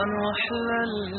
وأحلى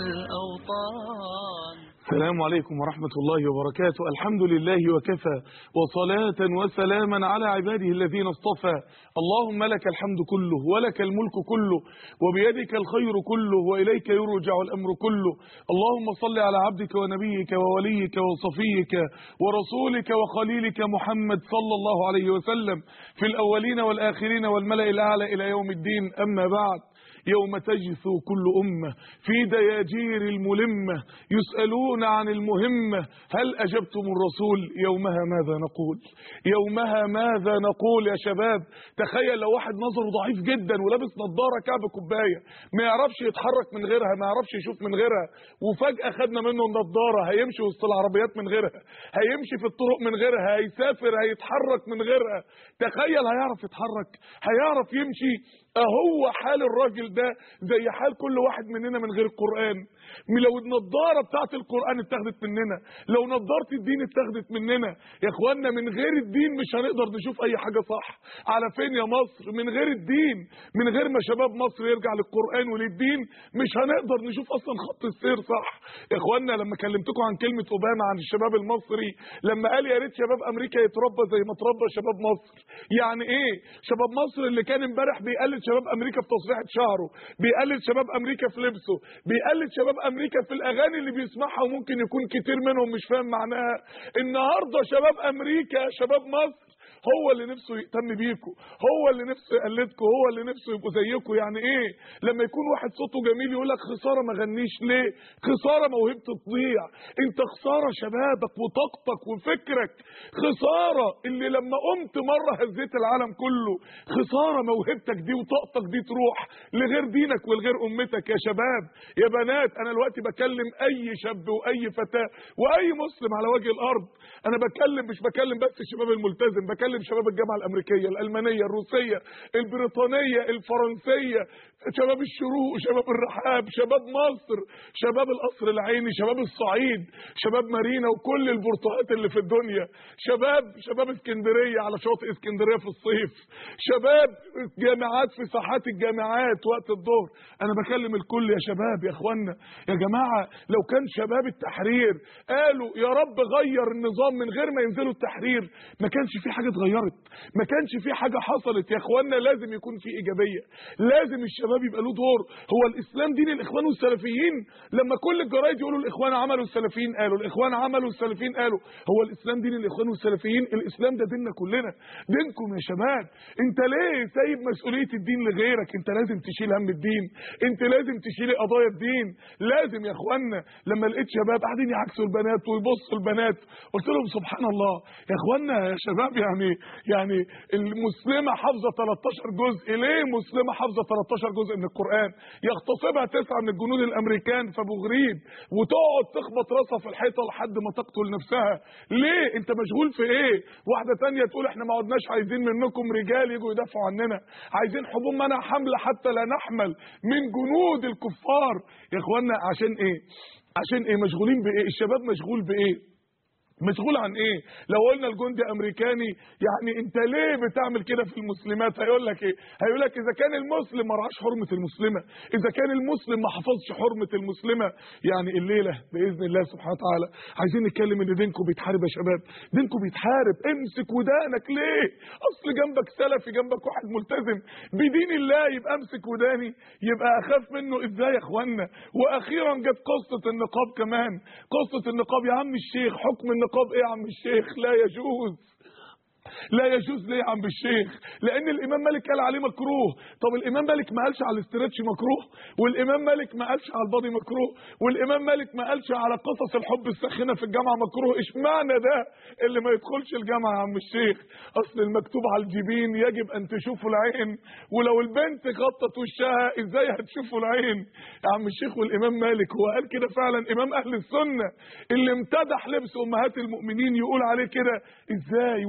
الأوطان السلام عليكم ورحمة الله وبركاته الحمد لله وكفى وصلاة وسلاما على عباده الذين اصطفى اللهم لك الحمد كله ولك الملك كله وبيدك الخير كله وإليك يرجع الأمر كله اللهم صل على عبدك ونبيك ووليك وصفيك ورسولك وخليلك محمد صلى الله عليه وسلم في الأولين والآخرين والملأ الأعلى إلى يوم الدين أما بعد يوم تجثو كل أمة في دياجير الملمة يسألون عن المهمة هل أجبتم الرسول يومها ماذا نقول يومها ماذا نقول يا شباب تخيل لو واحد نظره ضعيف جدا ولابس نظارة كعب كوباية ما يعرفش يتحرك من غيرها ما يعرفش يشوف من غيرها وفجأة خدنا منه النظارة هيمشي وسط العربيات من غيرها هيمشي في الطرق من غيرها هيسافر هيتحرك من غيرها تخيل هيعرف يتحرك هيعرف يمشي اهو حال الراجل ده زي حال كل واحد مننا من غير القرآن لو النضاره بتاعت القرآن اتاخدت مننا لو نضاره الدين اتاخدت مننا يا اخوانا من غير الدين مش هنقدر نشوف اي حاجة صح على فين يا مصر من غير الدين من غير ما شباب مصر يرجع للقرآن وللدين مش هنقدر نشوف اصلا خط السير صح يا اخوانا لما كلمتكم عن كلمة اوباما عن الشباب المصري لما قال يا ريت شباب امريكا يتربى زي ما تربى شباب مصر يعني ايه شباب مصر اللي كان امبارح بيقلد شباب امريكا في تصريحه شعره بيقلد شباب امريكا في لبسه بيقلد شباب امريكا في الاغاني اللي بيسمعها وممكن يكون كتير منهم مش فاهم معناها النهارده شباب امريكا شباب مصر هو اللي نفسه يهتم بيكم هو اللي نفسه يقلدكم هو اللي نفسه يبقوا زيكم يعني ايه لما يكون واحد صوته جميل يقول لك خساره ما غنيش ليه خساره موهبتي تضيع انت خساره شبابك وطاقتك وفكرك خساره اللي لما قمت مره هزيت العالم كله خساره موهبتك دي وطاقتك دي تروح لغير دينك ولغير امتك يا شباب يا بنات انا دلوقتي بكلم اي شاب واي فتاه واي مسلم على وجه الارض انا بكلم مش بكلم بس الشباب الملتزم بكلم شباب الجامعه الامريكيه الالمانيه الروسيه البريطانيه الفرنسيه شباب الشروق شباب الرحاب شباب مصر شباب القصر العيني شباب الصعيد شباب مارينا وكل البورتوهات اللي في الدنيا شباب شباب اسكندريه على شاطئ اسكندريه في الصيف شباب جامعات في ساحات الجامعات وقت الظهر انا بكلم الكل يا شباب يا اخوانا يا جماعه لو كان شباب التحرير قالوا يا رب غير النظام من غير ما ينزلوا التحرير ما كانش في حاجه اتغيرت ما كانش في حاجه حصلت يا اخوانا لازم يكون في ايجابيه لازم الشباب يبقى له دور هو الاسلام دين الاخوان والسلفيين لما كل الجرايد يقولوا الاخوان عملوا السلفيين قالوا الاخوان عملوا السلفيين قالوا هو الاسلام دين الاخوان والسلفيين الاسلام ده ديننا كلنا دينكم يا شباب انت ليه سايب مسؤوليه الدين لغيرك انت لازم تشيل هم الدين انت لازم تشيل قضايا الدين لازم يا اخوانا لما لقيت شباب قاعدين يعكسوا البنات ويبصوا البنات قلت لهم سبحان الله يا اخوانا يا شباب يعني يعني المسلمه حافظه 13 جزء ليه مسلمه حافظه 13 جزء من القران يغتصبها تسعه من الجنود الامريكان في ابو غريب وتقعد تخبط راسها في الحيطه لحد ما تقتل نفسها ليه انت مشغول في ايه واحده تانية تقول احنا ما عدناش عايزين منكم رجال يجوا يدافعوا عننا عايزين حبوب منع حمل حتى لا نحمل من جنود الكفار يا اخوانا عشان ايه عشان ايه مشغولين بايه الشباب مشغول بايه مشغول عن ايه لو قلنا الجندي امريكاني يعني انت ليه بتعمل كده في المسلمات هيقول لك ايه هيقول لك اذا كان المسلم ما رعاش حرمه المسلمه اذا كان المسلم ما حفظش حرمه المسلمه يعني الليله باذن الله سبحانه وتعالى عايزين نتكلم ان دينكم بيتحارب يا شباب دينكم بيتحارب امسك ودانك ليه اصل جنبك سلفي جنبك واحد ملتزم بدين الله يبقى امسك وداني يبقى اخاف منه ازاي يا اخوانا واخيرا جت قصه النقاب كمان قصه النقاب يا عم الشيخ حكم النقاب النقاب ايه يا عم الشيخ لا يجوز لا يجوز ليه يا عم الشيخ لان الامام مالك قال عليه مكروه طب الامام مالك ما قالش على الاسترتش مكروه والامام مالك ما قالش على البادي مكروه والامام مالك ما قالش على قصص الحب الساخنه في الجامعه مكروه اشمعنى ده اللي ما يدخلش الجامعه يا عم الشيخ اصل المكتوب على الجبين يجب ان تشوفوا العين ولو البنت غطت وشها ازاي هتشوفوا العين يا عم الشيخ والامام مالك هو قال كده فعلا امام اهل السنه اللي امتدح لبس امهات المؤمنين يقول عليه كده ازاي وفين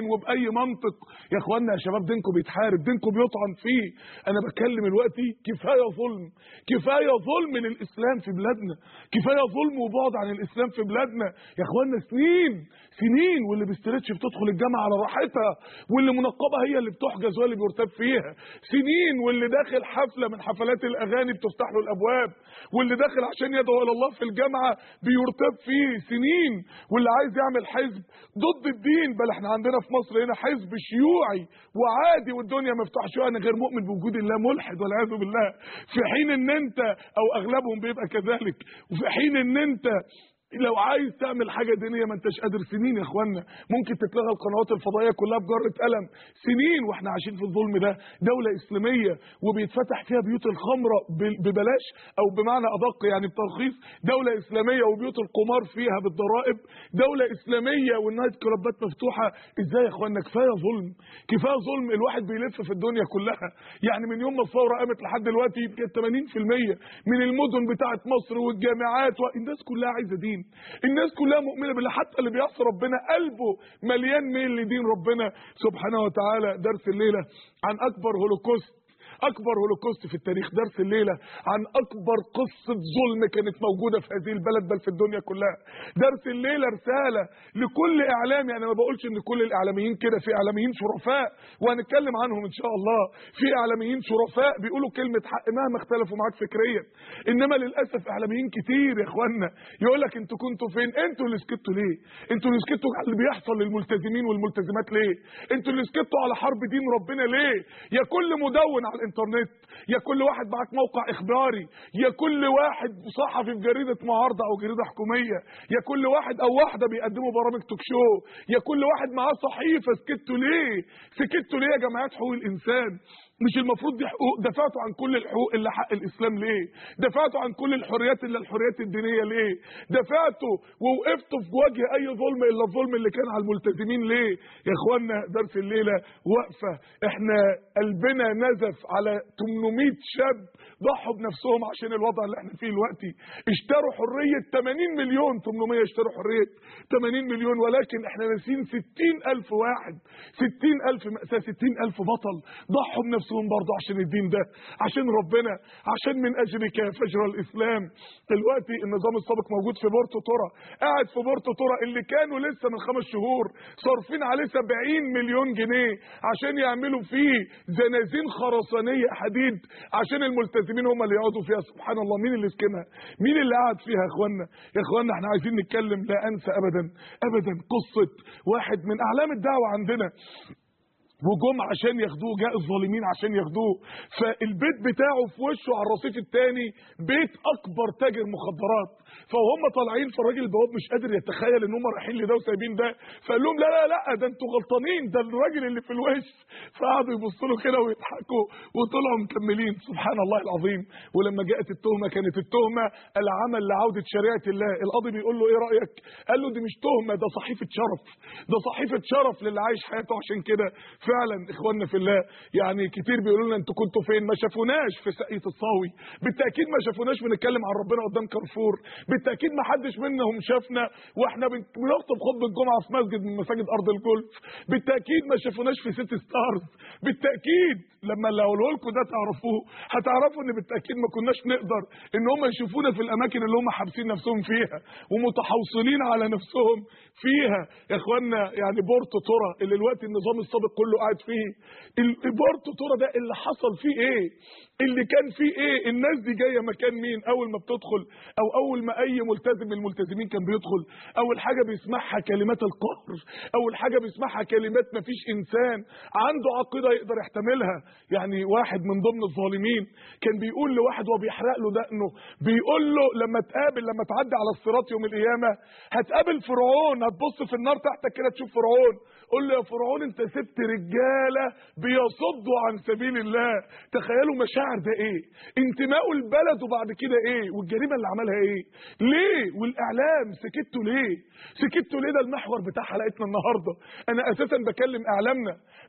وباي منطق يا اخوانا يا شباب دينكم بيتحارب دينكم بيطعن فيه انا بتكلم دلوقتي كفايه ظلم كفايه ظلم للاسلام في بلادنا كفايه ظلم وبعد عن الاسلام في بلادنا يا اخوانا سنين سنين واللي بيسترتش بتدخل الجامعه على راحتها واللي منقبه هي اللي بتحجز وهي اللي بيرتاب فيها سنين واللي داخل حفله من حفلات الاغاني بتفتح له الابواب واللي داخل عشان يدعو الى الله في الجامعه بيرتاب فيه سنين واللي عايز يعمل حزب ضد الدين بل احنا عندنا في مصر هنا حزب شيوعي وعادي والدنيا مفتوحه شيوعي انا غير مؤمن بوجود الله ملحد والعياذ بالله في حين ان انت او اغلبهم بيبقى كذلك وفي حين ان انت لو عايز تعمل حاجة دينية ما انتش قادر سنين يا اخوانا ممكن تتلغى القنوات الفضائية كلها بجرة قلم سنين واحنا عايشين في الظلم ده دولة اسلامية وبيتفتح فيها بيوت الخمرة ب- ببلاش او بمعنى ادق يعني بترخيص دولة اسلامية وبيوت القمار فيها بالضرائب دولة اسلامية والنايت كلابات مفتوحة ازاي يا اخوانا كفاية ظلم كفاية ظلم الواحد بيلف في الدنيا كلها يعني من يوم ما الثورة قامت لحد دلوقتي يمكن 80% من المدن بتاعت مصر والجامعات والناس كلها عايزة دين الناس كلها مؤمنة بالله حتى اللي بيعصي ربنا قلبه مليان ميل لدين ربنا سبحانه وتعالى درس الليلة عن أكبر هولوكوست اكبر هولوكوست في التاريخ درس الليله عن اكبر قصه ظلم كانت موجوده في هذه البلد بل في الدنيا كلها درس الليله رساله لكل اعلامي انا ما بقولش ان كل الاعلاميين كده في اعلاميين شرفاء وهنتكلم عنهم ان شاء الله في اعلاميين شرفاء بيقولوا كلمه حق مهما اختلفوا معاك فكريا انما للاسف اعلاميين كتير يا اخوانا يقول لك انتوا كنتوا فين انتوا اللي سكتوا ليه انتوا اللي سكتوا على اللي بيحصل للملتزمين والملتزمات ليه انتوا اللي سكتوا على حرب دين ربنا ليه يا كل مدون على الانترنت يا كل واحد معاك موقع اخباري يا كل واحد صحفي في جريده معارضه او جريده حكوميه يا كل واحد او واحده بيقدموا برامج توك شو يا كل واحد معاه صحيفه سكتوا ليه سكتوا ليه يا جماعات حقوق الانسان مش المفروض دي حقوق دفعتوا عن كل الحقوق اللي حق الاسلام ليه دفعتوا عن كل الحريات الا الحريات الدينيه ليه دفعتوا ووقفتوا في وجه اي ظلم الا الظلم اللي كان على الملتزمين ليه يا اخوانا درس الليله وقفه احنا قلبنا نزف على 800 شاب ضحوا بنفسهم عشان الوضع اللي احنا فيه دلوقتي اشتروا حريه 80 مليون 800 اشتروا حريه 80 مليون ولكن احنا ناسيين 60000 واحد 60000 مأساة 60000 بطل ضحوا بنفسهم برضه عشان الدين ده عشان ربنا عشان من اجلك يا فجر الاسلام دلوقتي النظام السابق موجود في بورتو تورا قاعد في بورتو تورا اللي كانوا لسه من خمس شهور صارفين عليه 70 مليون جنيه عشان يعملوا فيه زنازين خرسانيه حديد عشان الملتزمين هم اللي يقعدوا فيها سبحان الله مين اللي سكنها مين اللي قاعد فيها يا اخوانا يا اخوانا احنا عايزين نتكلم لا انسى ابدا ابدا قصه واحد من اعلام الدعوه عندنا وجم عشان ياخدوه جاء الظالمين عشان ياخدوه فالبيت بتاعه في وشه على الرصيف الثاني بيت اكبر تاجر مخدرات فهم طالعين فالراجل البواب مش قادر يتخيل ان هم رايحين لده وسايبين ده فقال لهم لا لا لا ده انتوا غلطانين ده الراجل اللي في الوش فقعدوا يبصوا له كده ويضحكوا وطلعوا مكملين سبحان الله العظيم ولما جاءت التهمه كانت التهمه العمل لعوده شريعه الله القاضي بيقول له ايه رايك قال له دي مش تهمه ده صحيفه شرف ده صحيفه شرف للي عايش حياته عشان كده فعلا اخواننا في الله يعني كتير بيقولوا لنا انتوا كنتوا فين ما شافوناش في ساقية الصاوي بالتاكيد ما شافوناش بنتكلم عن ربنا قدام كارفور بالتاكيد ما حدش منهم شافنا واحنا بن- بنخطب خطبه الجمعه في مسجد من مساجد ارض الجولف بالتاكيد ما شافوناش في سيتي ستارز بالتاكيد لما اللي هقوله لكم ده تعرفوه هتعرفوا ان بالتاكيد ما كناش نقدر ان هم يشوفونا في الاماكن اللي هم حابسين نفسهم فيها ومتحوصلين على نفسهم فيها يا اخوانا يعني بورتو تورا اللي الوقت النظام السابق كله قاعد فيه ال- بورتو تورا ده اللي حصل فيه ايه اللي كان فيه ايه الناس دي جايه مكان مين اول ما بتدخل او اول ما اي ملتزم من الملتزمين كان بيدخل اول حاجه بيسمعها كلمات القهر اول حاجه بيسمعها كلمات ما فيش انسان عنده عقيده يقدر يحتملها يعني واحد من ضمن الظالمين كان بيقول لواحد وهو بيحرق له دقنه بيقول له لما تقابل لما تعدي على الصراط يوم القيامه هتقابل فرعون هتبص في النار تحتك كده تشوف فرعون قول له يا فرعون انت سبت رجاله بيصدوا عن سبيل الله تخيلوا مشاعر ده ايه انتمائه البلد وبعد كده ايه والجريمه اللي عملها ايه ليه والاعلام سكتوا ليه سكتوا ليه ده المحور بتاع حلقتنا النهارده انا اساسا بكلم اعلامنا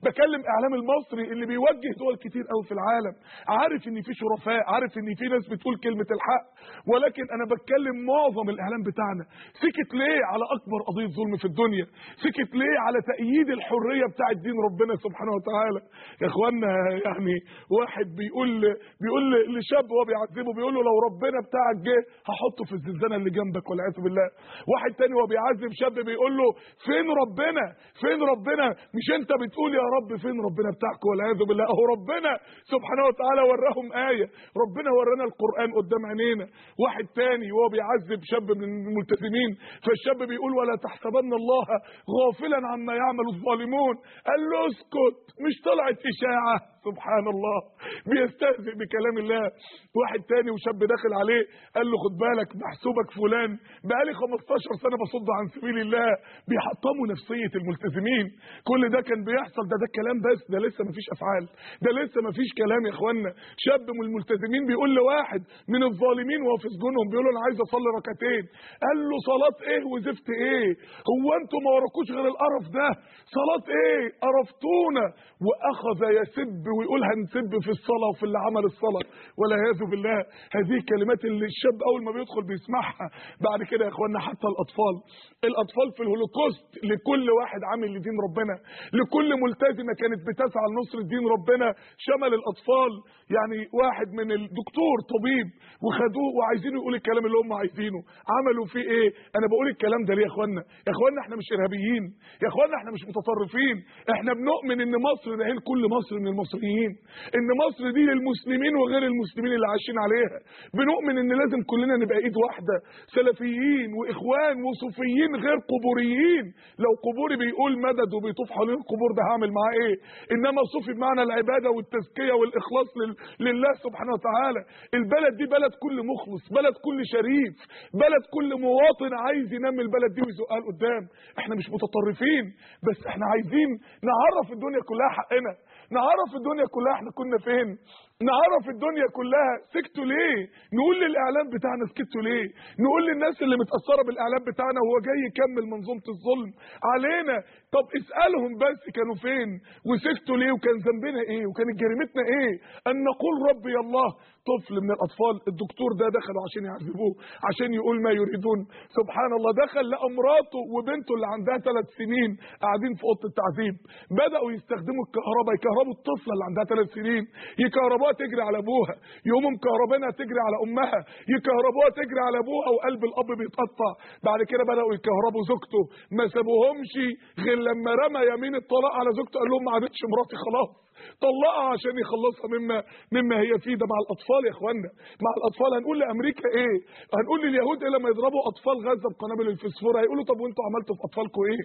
بكلم اعلام المصري اللي بيوجه دول كتير قوي في العالم عارف ان في شرفاء عارف ان في ناس بتقول كلمه الحق ولكن انا بتكلم معظم الاعلام بتاعنا سكت ليه على اكبر قضيه ظلم في الدنيا سكت ليه على تأييد الحريه بتاعه دين ربنا سبحانه وتعالى يا اخوانا يعني واحد بيقول بيقول لشاب وهو بيعذبه بيقول له لو ربنا بتاعك جه هحطه في الزنزانه اللي جنبك والعياذ بالله واحد تاني وهو بيعذب شاب بيقول له فين ربنا فين ربنا مش انت بتقول يا رب فين ربنا بتاعك والعياذ بالله اهو ربنا سبحانه وتعالى وراهم ايه ربنا ورانا القران قدام عينينا واحد تاني وهو بيعذب شاب من الملتزمين فالشاب بيقول ولا تحسبن الله غافلا عما يعمل الظالمون قال له اسكت مش طلعت اشاعه سبحان الله بيستهزئ بكلام الله واحد تاني وشاب داخل عليه قال له خد بالك محسوبك فلان بقالي 15 سنه بصد عن سبيل الله بيحطموا نفسيه الملتزمين كل ده كان بيحصل ده ده كلام بس ده لسه مفيش افعال ده لسه مفيش كلام يا اخوانا شاب من الملتزمين بيقول لواحد من الظالمين وهو في سجونهم بيقول له انا عايز اصلي ركعتين قال له صلاه ايه وزفت ايه هو انتوا ما وراكوش غير القرف ده صلاه ايه قرفتونا واخذ يسب ويقول هنسب في الصلاه وفي اللي عمل الصلاه والعياذ بالله هذه الكلمات اللي الشاب اول ما بيدخل بيسمعها بعد كده يا اخوانا حتى الاطفال الاطفال في الهولوكوست لكل واحد عامل لدين ربنا لكل ملتزمه كانت بتسعى لنصر دين ربنا شمل الاطفال يعني واحد من الدكتور طبيب وخدوه وعايزين يقول الكلام اللي هم عايزينه عملوا فيه ايه انا بقول الكلام ده ليه يا اخوانا يا اخوانا احنا مش ارهابيين يا اخوانا احنا مش متطرفين احنا بنؤمن ان مصر ده هي كل مصر من المصريين ان مصر دي للمسلمين وغير المسلمين اللي عايشين عليها بنؤمن ان لازم كلنا نبقى ايد واحده سلفيين واخوان وصوفيين غير قبوريين لو قبوري بيقول مدد وبيطوف حوالين القبور ده هعمل معاه ايه انما صوفي بمعنى العباده والتزكيه والاخلاص لل... لله سبحانه وتعالى البلد دي بلد كل مخلص بلد كل شريف بلد كل مواطن عايز ينمي البلد دي ويزقها لقدام احنا مش متطرفين بس احنا عايزين نعرف الدنيا كلها حقنا نعرف الدنيا كلها احنا كنا فين نعرف الدنيا كلها سكتوا ليه نقول للاعلام بتاعنا سكتوا ليه نقول للناس اللي متاثره بالاعلام بتاعنا وهو جاي يكمل منظومه الظلم علينا طب اسالهم بس كانوا فين وسكتوا ليه وكان ذنبنا ايه وكانت جريمتنا ايه ان نقول ربي الله طفل من الاطفال الدكتور ده دخلوا عشان يعذبوه عشان يقول ما يريدون سبحان الله دخل لقى مراته وبنته اللي عندها ثلاث سنين قاعدين في اوضه التعذيب بداوا يستخدموا الكهرباء يكهربوا الطفله اللي عندها ثلاث سنين يكهربوها تجري على ابوها يقوموا مكهربينها تجري على امها يكهربوها تجري على ابوها وقلب الاب بيتقطع بعد كده بداوا يكهربوا زوجته ما سابوهمش غير لما رمى يمين الطلاق على زوجته قال لهم ما عادتش مراتي خلاص طلقها عشان يخلصها مما مما هي فيه ده مع الاطفال يا اخوانا مع الاطفال هنقول لامريكا ايه هنقول لليهود ايه لما يضربوا اطفال غزه بقنابل الفسفور هيقولوا طب وانتوا عملتوا في اطفالكم ايه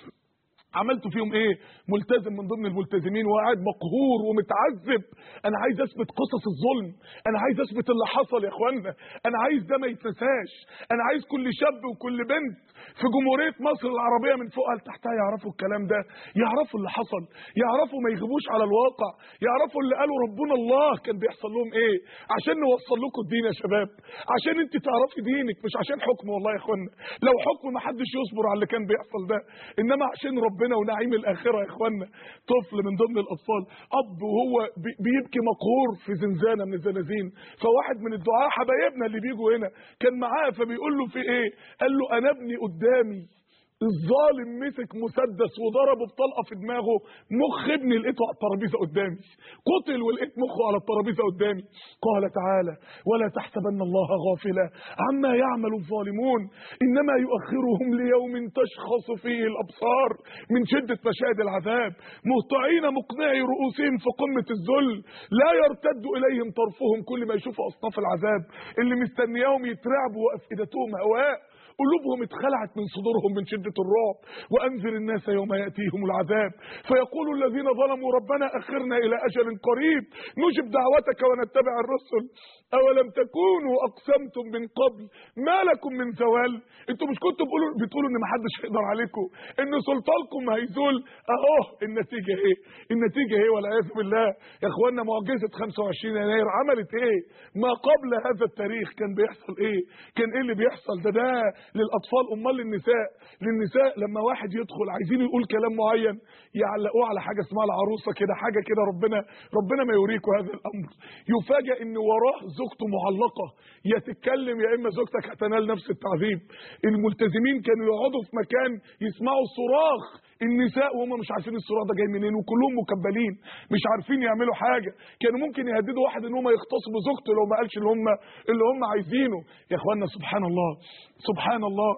عملتوا فيهم ايه ملتزم من ضمن الملتزمين وقاعد مقهور ومتعذب انا عايز اثبت قصص الظلم انا عايز اثبت اللي حصل يا اخوانا انا عايز ده ما يتنساش انا عايز كل شاب وكل بنت في جمهوريه مصر العربيه من فوقها لتحتها يعرفوا الكلام ده يعرفوا اللي حصل يعرفوا ما يغيبوش على الواقع يعرفوا اللي قالوا ربنا الله كان بيحصل لهم ايه عشان نوصل لكم الدين يا شباب عشان انت تعرفي دينك مش عشان حكم والله يا اخوانا لو حكم ما حدش يصبر على اللي كان بيحصل ده انما عشان ربنا ربنا ونعيم الاخره يا اخوانا طفل من ضمن الاطفال اب وهو بيبكي مقهور في زنزانه من الزنازين فواحد من الدعاء حبايبنا اللي بيجوا هنا كان معاه فبيقول له في ايه قال له انا ابني قدامي الظالم مسك مسدس وضربه بطلقه في دماغه مخ ابني لقيته على الترابيزه قدامي قتل ولقيت مخه على الترابيزه قدامي قال تعالى ولا تحسبن الله غافلا عما يعمل الظالمون انما يؤخرهم ليوم تشخص فيه الابصار من شده مشاهد العذاب مهطعين مقنعي رؤوسهم في قمه الذل لا يرتد اليهم طرفهم كل ما يشوفوا اصناف العذاب اللي مستنياهم يترعبوا وافئدتهم هواء قلوبهم اتخلعت من صدورهم من شدة الرعب وأنذر الناس يوم يأتيهم العذاب فيقول الذين ظلموا ربنا أخرنا إلى أجل قريب نجب دعوتك ونتبع الرسل أولم تكونوا أقسمتم من قبل ما لكم من زوال انتوا مش كنتوا بتقولوا بتقولوا ان محدش هيقدر عليكم ان سلطانكم هيزول اهو النتيجه ايه النتيجه ايه والعياذ بالله يا اخوانا معجزه 25 يناير عملت ايه ما قبل هذا التاريخ كان بيحصل ايه كان ايه اللي بيحصل ده ده للاطفال امال للنساء للنساء لما واحد يدخل عايزين يقول كلام معين يعلقوه على حاجه اسمها العروسه كده حاجه كده ربنا ربنا ما يوريكم هذا الامر يفاجئ ان وراه زوجته معلقه يا تتكلم يا اما زوجتك هتنال نفس التعذيب الملتزمين كانوا يقعدوا في مكان يسمعوا صراخ النساء وهم مش عارفين الصراخ ده جاي منين وكلهم مكبلين مش عارفين يعملوا حاجه كانوا ممكن يهددوا واحد ان هم يغتصبوا زوجته لو ما قالش اللي هم اللي هم عايزينه يا اخوانا سبحان الله سبحان الله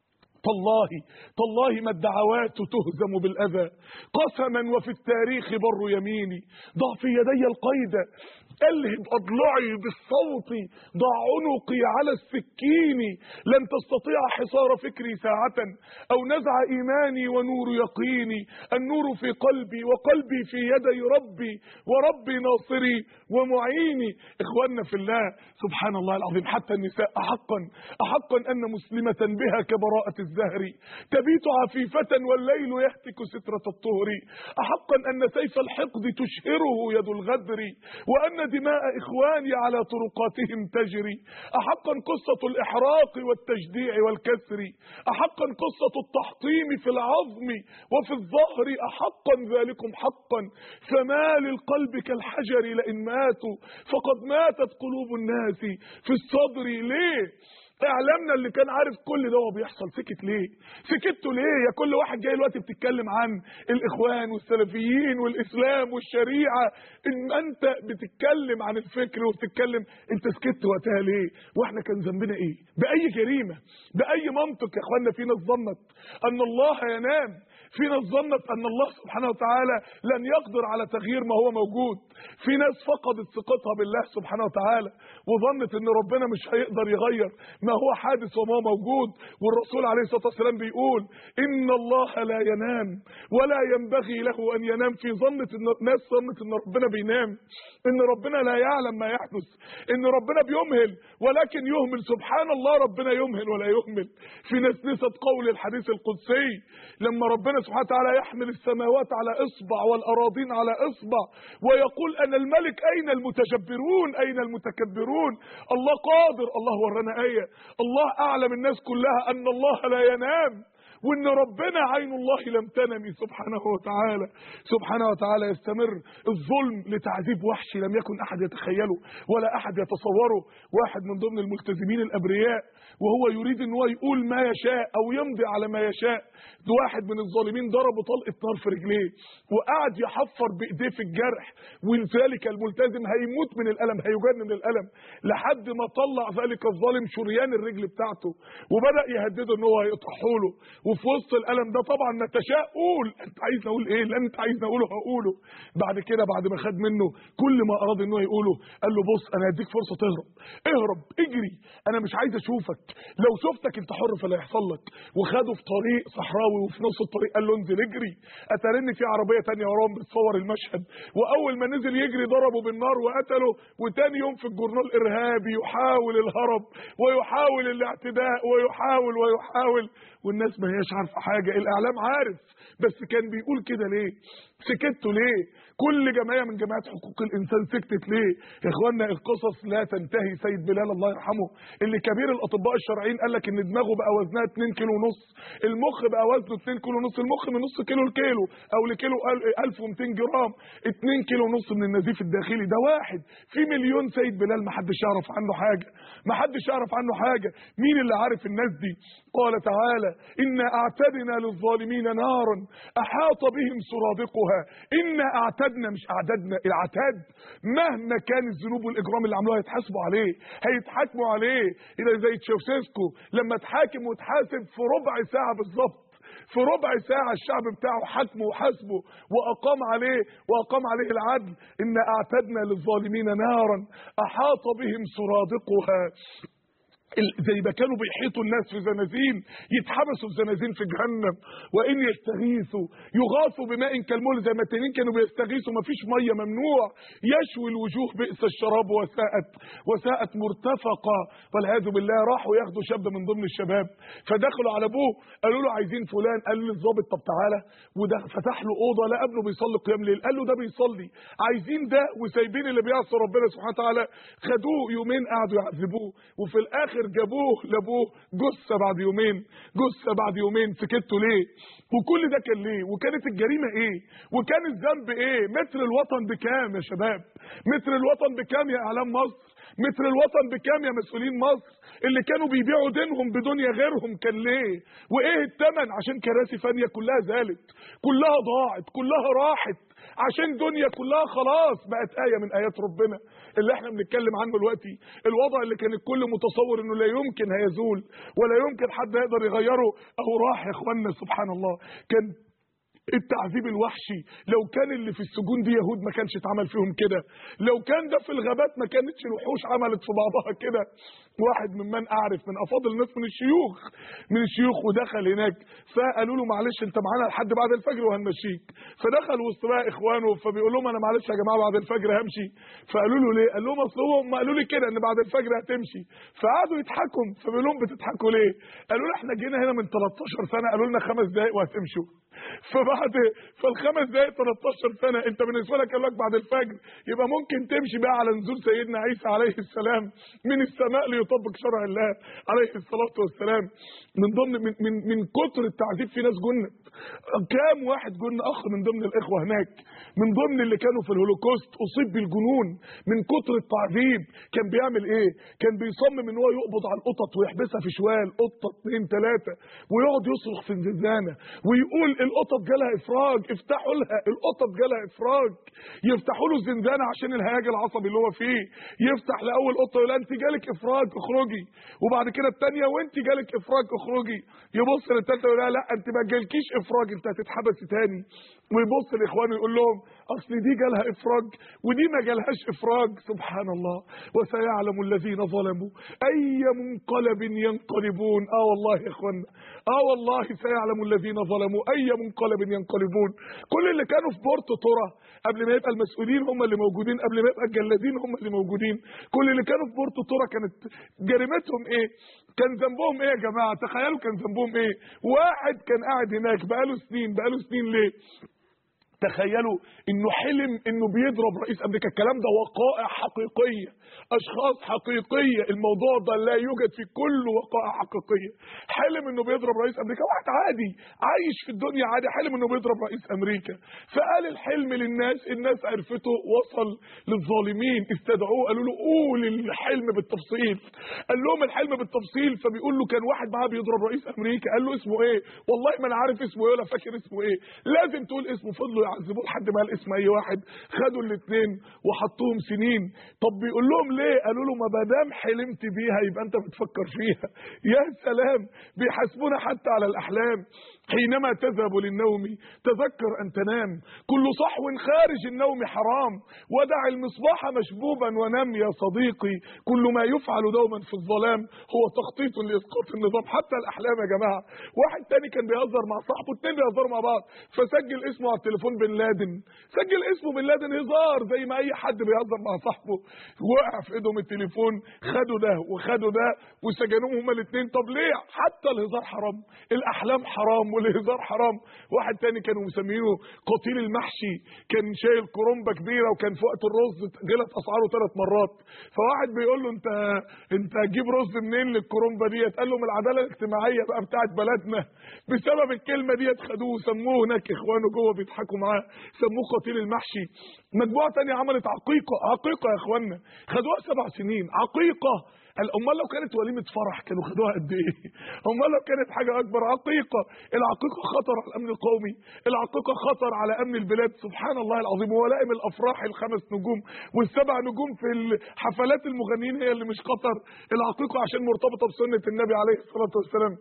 تالله تالله ما الدعوات تهزم بالأذى قسما وفي التاريخ بر يميني ضع في يدي القيد ألهب أضلعي بالصوت ضع عنقي على السكين لن تستطيع حصار فكري ساعة أو نزع إيماني ونور يقيني النور في قلبي وقلبي في يدي ربي وربي ناصري ومعيني إخواننا في الله سبحان الله العظيم حتى النساء أحقا أحقا أن مسلمة بها كبراءة الزهر تبيت عفيفة والليل يهتك سترة الطهر أحقا أن سيف الحقد تشهره يد الغدر وأن دماء إخواني على طرقاتهم تجري أحقا قصة الإحراق والتجديع والكسر أحقا قصة التحطيم في العظم وفي الظهر أحقا ذلكم حقا فما للقلب كالحجر لئن ماتوا فقد ماتت قلوب الناس في الصدر ليه اعلامنا اللي كان عارف كل ده وهو بيحصل سكت ليه سكتوا ليه يا كل واحد جاي دلوقتي بتتكلم عن الاخوان والسلفيين والاسلام والشريعه ان انت بتتكلم عن الفكر وبتتكلم انت سكت وقتها ليه واحنا كان ذنبنا ايه باي جريمه باي منطق يا اخوانا في ناس ظنت ان الله ينام في ناس ظنت ان الله سبحانه وتعالى لن يقدر على تغيير ما هو موجود في ناس فقدت ثقتها بالله سبحانه وتعالى وظنت ان ربنا مش هيقدر يغير ما هو حادث وما هو موجود والرسول عليه الصلاه والسلام بيقول ان الله لا ينام ولا ينبغي له ان ينام في ظنة ان ناس ظنت ان ربنا بينام ان ربنا لا يعلم ما يحدث ان ربنا بيمهل ولكن يهمل سبحان الله ربنا يمهل ولا يهمل في ناس نسيت قول الحديث القدسي لما ربنا سبحانه وتعالى يحمل السماوات على اصبع والاراضين على اصبع ويقول انا الملك اين المتجبرون اين المتكبرون الله قادر الله ورانا ايه الله اعلم الناس كلها ان الله لا ينام وان ربنا عين الله لم تنمي سبحانه وتعالى سبحانه وتعالى يستمر الظلم لتعذيب وحشي لم يكن احد يتخيله ولا احد يتصوره واحد من ضمن الملتزمين الابرياء وهو يريد ان هو يقول ما يشاء او يمضي على ما يشاء واحد من الظالمين ضربه طلقه نار في رجليه وقعد يحفر بايديه في الجرح ولذلك الملتزم هيموت من الالم هيجن من الالم لحد ما طلع ذلك الظالم شريان الرجل بتاعته وبدا يهدده ان هو هيقطعه له وفي وسط الالم ده طبعا ما تشاء قول انت عايز اقول ايه اللي انت عايز اقوله هقوله بعد كده بعد ما خد منه كل ما اراد ان هو يقوله قال له بص انا هديك فرصه تهرب اهرب اجري انا مش عايز اشوفك لو شفتك انت حر فلا يحصل لك وخده في طريق صحراوي وفي نص الطريق قال له انزل اجري اترن في عربيه تانية وراهم بتصور المشهد واول ما نزل يجري ضربه بالنار وقتله وتاني يوم في الجورنال ارهابي يحاول الهرب ويحاول الاعتداء ويحاول ويحاول والناس ما هياش عارفه حاجه الاعلام عارف بس كان بيقول كده ليه سكتوا ليه كل جمعيه من جمعيات حقوق الانسان سكتت ليه يا اخوانا القصص لا تنتهي سيد بلال الله يرحمه اللي كبير الاطباء الشرعيين قال لك ان دماغه بقى وزنها 2 كيلو ونص المخ بقى وزنه 2 كيلو ونص المخ من نص كيلو لكيلو او لكيلو 1200 جرام 2 كيلو ونص من النزيف الداخلي ده واحد في مليون سيد بلال ما حدش يعرف عنه حاجه ما حدش يعرف عنه حاجه مين اللي عارف الناس دي قال تعالى إنا أعتدنا للظالمين نارا أحاط بهم سرادقها إنا أعتدنا مش أعددنا العتاد مهما كان الذنوب والإجرام اللي عملوها يتحاسبوا عليه هيتحاكموا عليه إذا زي تشاوشيسكو لما اتحاكم واتحاسب في ربع ساعة بالظبط في ربع ساعة الشعب بتاعه حكمه وحاسبه وأقام عليه وأقام عليه العدل إن أعتدنا للظالمين نارا أحاط بهم سرادقها زي ما كانوا بيحيطوا الناس في زنازين يتحبسوا في زنازين في جهنم وان يستغيثوا يغاثوا بماء كالمول زي ما التانيين كانوا بيستغيثوا مفيش ميه ممنوع يشوي الوجوه بئس الشراب وساءت وساءت مرتفقه والعياذ بالله راحوا ياخدوا شاب من ضمن الشباب فدخلوا على ابوه قالوا له عايزين فلان قال للظابط طب تعالى وده فتح له اوضه لقى ابنه بيصلي قيام ليل قال له ده بيصلي عايزين ده وسايبين اللي بيعصي ربنا سبحانه وتعالى خدوه يومين قعدوا يعذبوه وفي الاخر الاخر جابوه لابوه جثه بعد يومين جثه بعد يومين سكتوا ليه وكل ده كان ليه وكانت الجريمه ايه وكان الذنب ايه متر الوطن بكام يا شباب متر الوطن بكام يا اعلام مصر متر الوطن بكام يا مسؤولين مصر اللي كانوا بيبيعوا دينهم بدنيا غيرهم كان ليه وايه الثمن عشان كراسي فانيه كلها زالت كلها ضاعت كلها راحت عشان دنيا كلها خلاص بقت آية من آيات ربنا اللي احنا بنتكلم عنه دلوقتي الوضع اللي كان الكل متصور انه لا يمكن هيزول ولا يمكن حد يقدر يغيره اهو راح يا اخوانا سبحان الله كان التعذيب الوحشي لو كان اللي في السجون دي يهود ما كانش اتعمل فيهم كده لو كان ده في الغابات ما كانتش الوحوش عملت في بعضها كده واحد ممن اعرف من افاضل الناس من الشيوخ من الشيوخ ودخل هناك فقالوا له معلش انت معانا لحد بعد الفجر وهنمشيك فدخل وسط بقى اخوانه فبيقول لهم انا معلش يا جماعه بعد الفجر همشي فقالوا له ليه قال لهم اصل هم قالوا لي كده ان بعد الفجر هتمشي فقعدوا يضحكوا فبيقول لهم بتضحكوا ليه قالوا له احنا جينا هنا من 13 سنه قالوا لنا خمس دقائق وهتمشوا فبعد فالخمس دقائق 13 سنه انت بالنسبه لك قال لك بعد الفجر يبقى ممكن تمشي بقى على نزول سيدنا عيسى عليه السلام من السماء ليطبق شرع الله عليه الصلاه والسلام من ضمن من من, من كتر التعذيب في ناس جنت كام واحد جن اخ من ضمن الاخوه هناك من ضمن اللي كانوا في الهولوكوست اصيب بالجنون من كتر التعذيب كان بيعمل ايه كان بيصمم ان هو يقبض على القطط ويحبسها في شوال قطه اثنين ثلاثه ويقعد يصرخ في الزنزانه ويقول القطط جالها افراج افتحوا لها القطط جالها افراج يفتحوا له الزنزانه عشان الهياج العصبي اللي هو فيه يفتح لاول قطه يقول لها انت جالك افراج اخرجي وبعد كده الثانيه وانت جالك افراج اخرجي يبص للثالثه يقول لها لا انت ما جالكيش افراج انت هتتحبسي تاني ويبص لاخوانه يقول لهم اصل دي جالها افراج ودي ما جالهاش افراج سبحان الله وسيعلم الذين ظلموا اي منقلب ينقلبون اه والله يا اخوانا اه والله سيعلم الذين ظلموا اي منقلب ينقلبون كل اللي كانوا في بورتو ترى قبل ما يبقى المسؤولين هم اللي موجودين قبل ما يبقى الجلادين هم اللي موجودين كل اللي كانوا في بورتو ترى كانت جريمتهم ايه كان ذنبهم ايه يا جماعه تخيلوا كان ذنبهم ايه واحد كان قاعد هناك بقاله سنين بقاله سنين ليه تخيلوا انه حلم انه بيضرب رئيس امريكا الكلام ده وقائع حقيقيه اشخاص حقيقيه الموضوع ده لا يوجد في كل وقائع حقيقيه حلم انه بيضرب رئيس امريكا واحد عادي عايش في الدنيا عادي حلم انه بيضرب رئيس امريكا فقال الحلم للناس الناس عرفته وصل للظالمين استدعوه قالوا له قول الحلم بالتفصيل قال لهم الحلم بالتفصيل فبيقول له كان واحد معاه بيضرب رئيس امريكا قال له اسمه ايه والله ما انا عارف اسمه ايه ولا فاكر اسمه ايه لازم تقول اسمه فضلوا يعذبوه لحد ما قال اسم اي واحد خدوا الاثنين وحطوهم سنين طب بيقول لهم ليه قالوا له ما دام حلمت بيها يبقى انت بتفكر فيها يا سلام بيحاسبونا حتى على الاحلام حينما تذهب للنوم تذكر ان تنام كل صحو خارج النوم حرام ودع المصباح مشبوبا ونم يا صديقي كل ما يفعل دوما في الظلام هو تخطيط لاسقاط النظام حتى الاحلام يا جماعه واحد تاني كان بيهزر مع صاحبه اتنين بيهزروا مع بعض فسجل اسمه على التليفون بن لادن سجل اسمه بن لادن هزار زي ما اي حد بيهزر مع صاحبه وقع في ايدهم التليفون خدوا ده وخدوا ده وسجنوهم هما الاثنين طب ليه حتى الهزار حرام الاحلام حرام والهزار حرام واحد تاني كانوا مسمينه قتيل المحشي كان شايل كرومبه كبيره وكان في وقت الرز غلت اسعاره ثلاث مرات فواحد بيقول له انت انت هتجيب رز منين للكرومبه ديت قال له من العداله الاجتماعيه بقى بتاعت بلدنا بسبب الكلمه ديت خدوه وسموه هناك اخوانه جوه بيضحكوا معاه سموه قتيل المحشي مجموعه تانية عملت عقيقه عقيقه يا اخوانا خدوها سبع سنين عقيقه امال لو كانت وليمه فرح كانوا خدوها قد ايه امال لو كانت حاجه اكبر عقيقه العقيقه خطر على الامن القومي العقيقه خطر على امن البلاد سبحان الله العظيم هو لائم الافراح الخمس نجوم والسبع نجوم في حفلات المغنيين هي اللي مش خطر العقيقه عشان مرتبطه بسنه النبي عليه الصلاه والسلام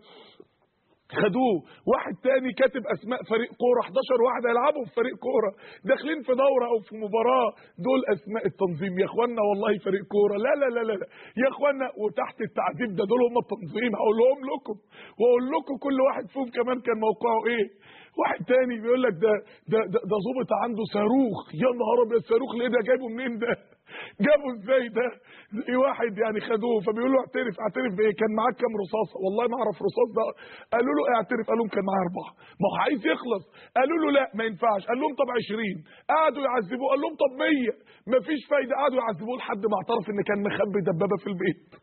خدوه واحد تاني كاتب اسماء فريق كوره 11 واحد هيلعبوا في فريق كوره داخلين في دوره او في مباراه دول اسماء التنظيم يا اخوانا والله فريق كوره لا لا لا لا, لا. يا اخوانا وتحت التعذيب ده دول هم التنظيم هقولهم لكم واقول لكم كل واحد فيهم كمان كان موقعه ايه واحد تاني بيقول لك ده ده ده, ده ظابط عنده صاروخ يا نهار ابيض الصاروخ ليه ده جايبه منين ده جابوا ازاي ده زي واحد يعني خدوه فبيقولوا له اعترف اعترف بايه كان معاك كام رصاصه والله ما اعرف رصاص ده قالوا له اعترف قال لهم كان معايا اربعه ما هو عايز يخلص قالوا له لا ما ينفعش قال لهم طب 20 قعدوا يعذبوه قال لهم طب 100 ما فيش فايده قعدوا يعذبوه لحد ما اعترف ان كان مخبي دبابه في البيت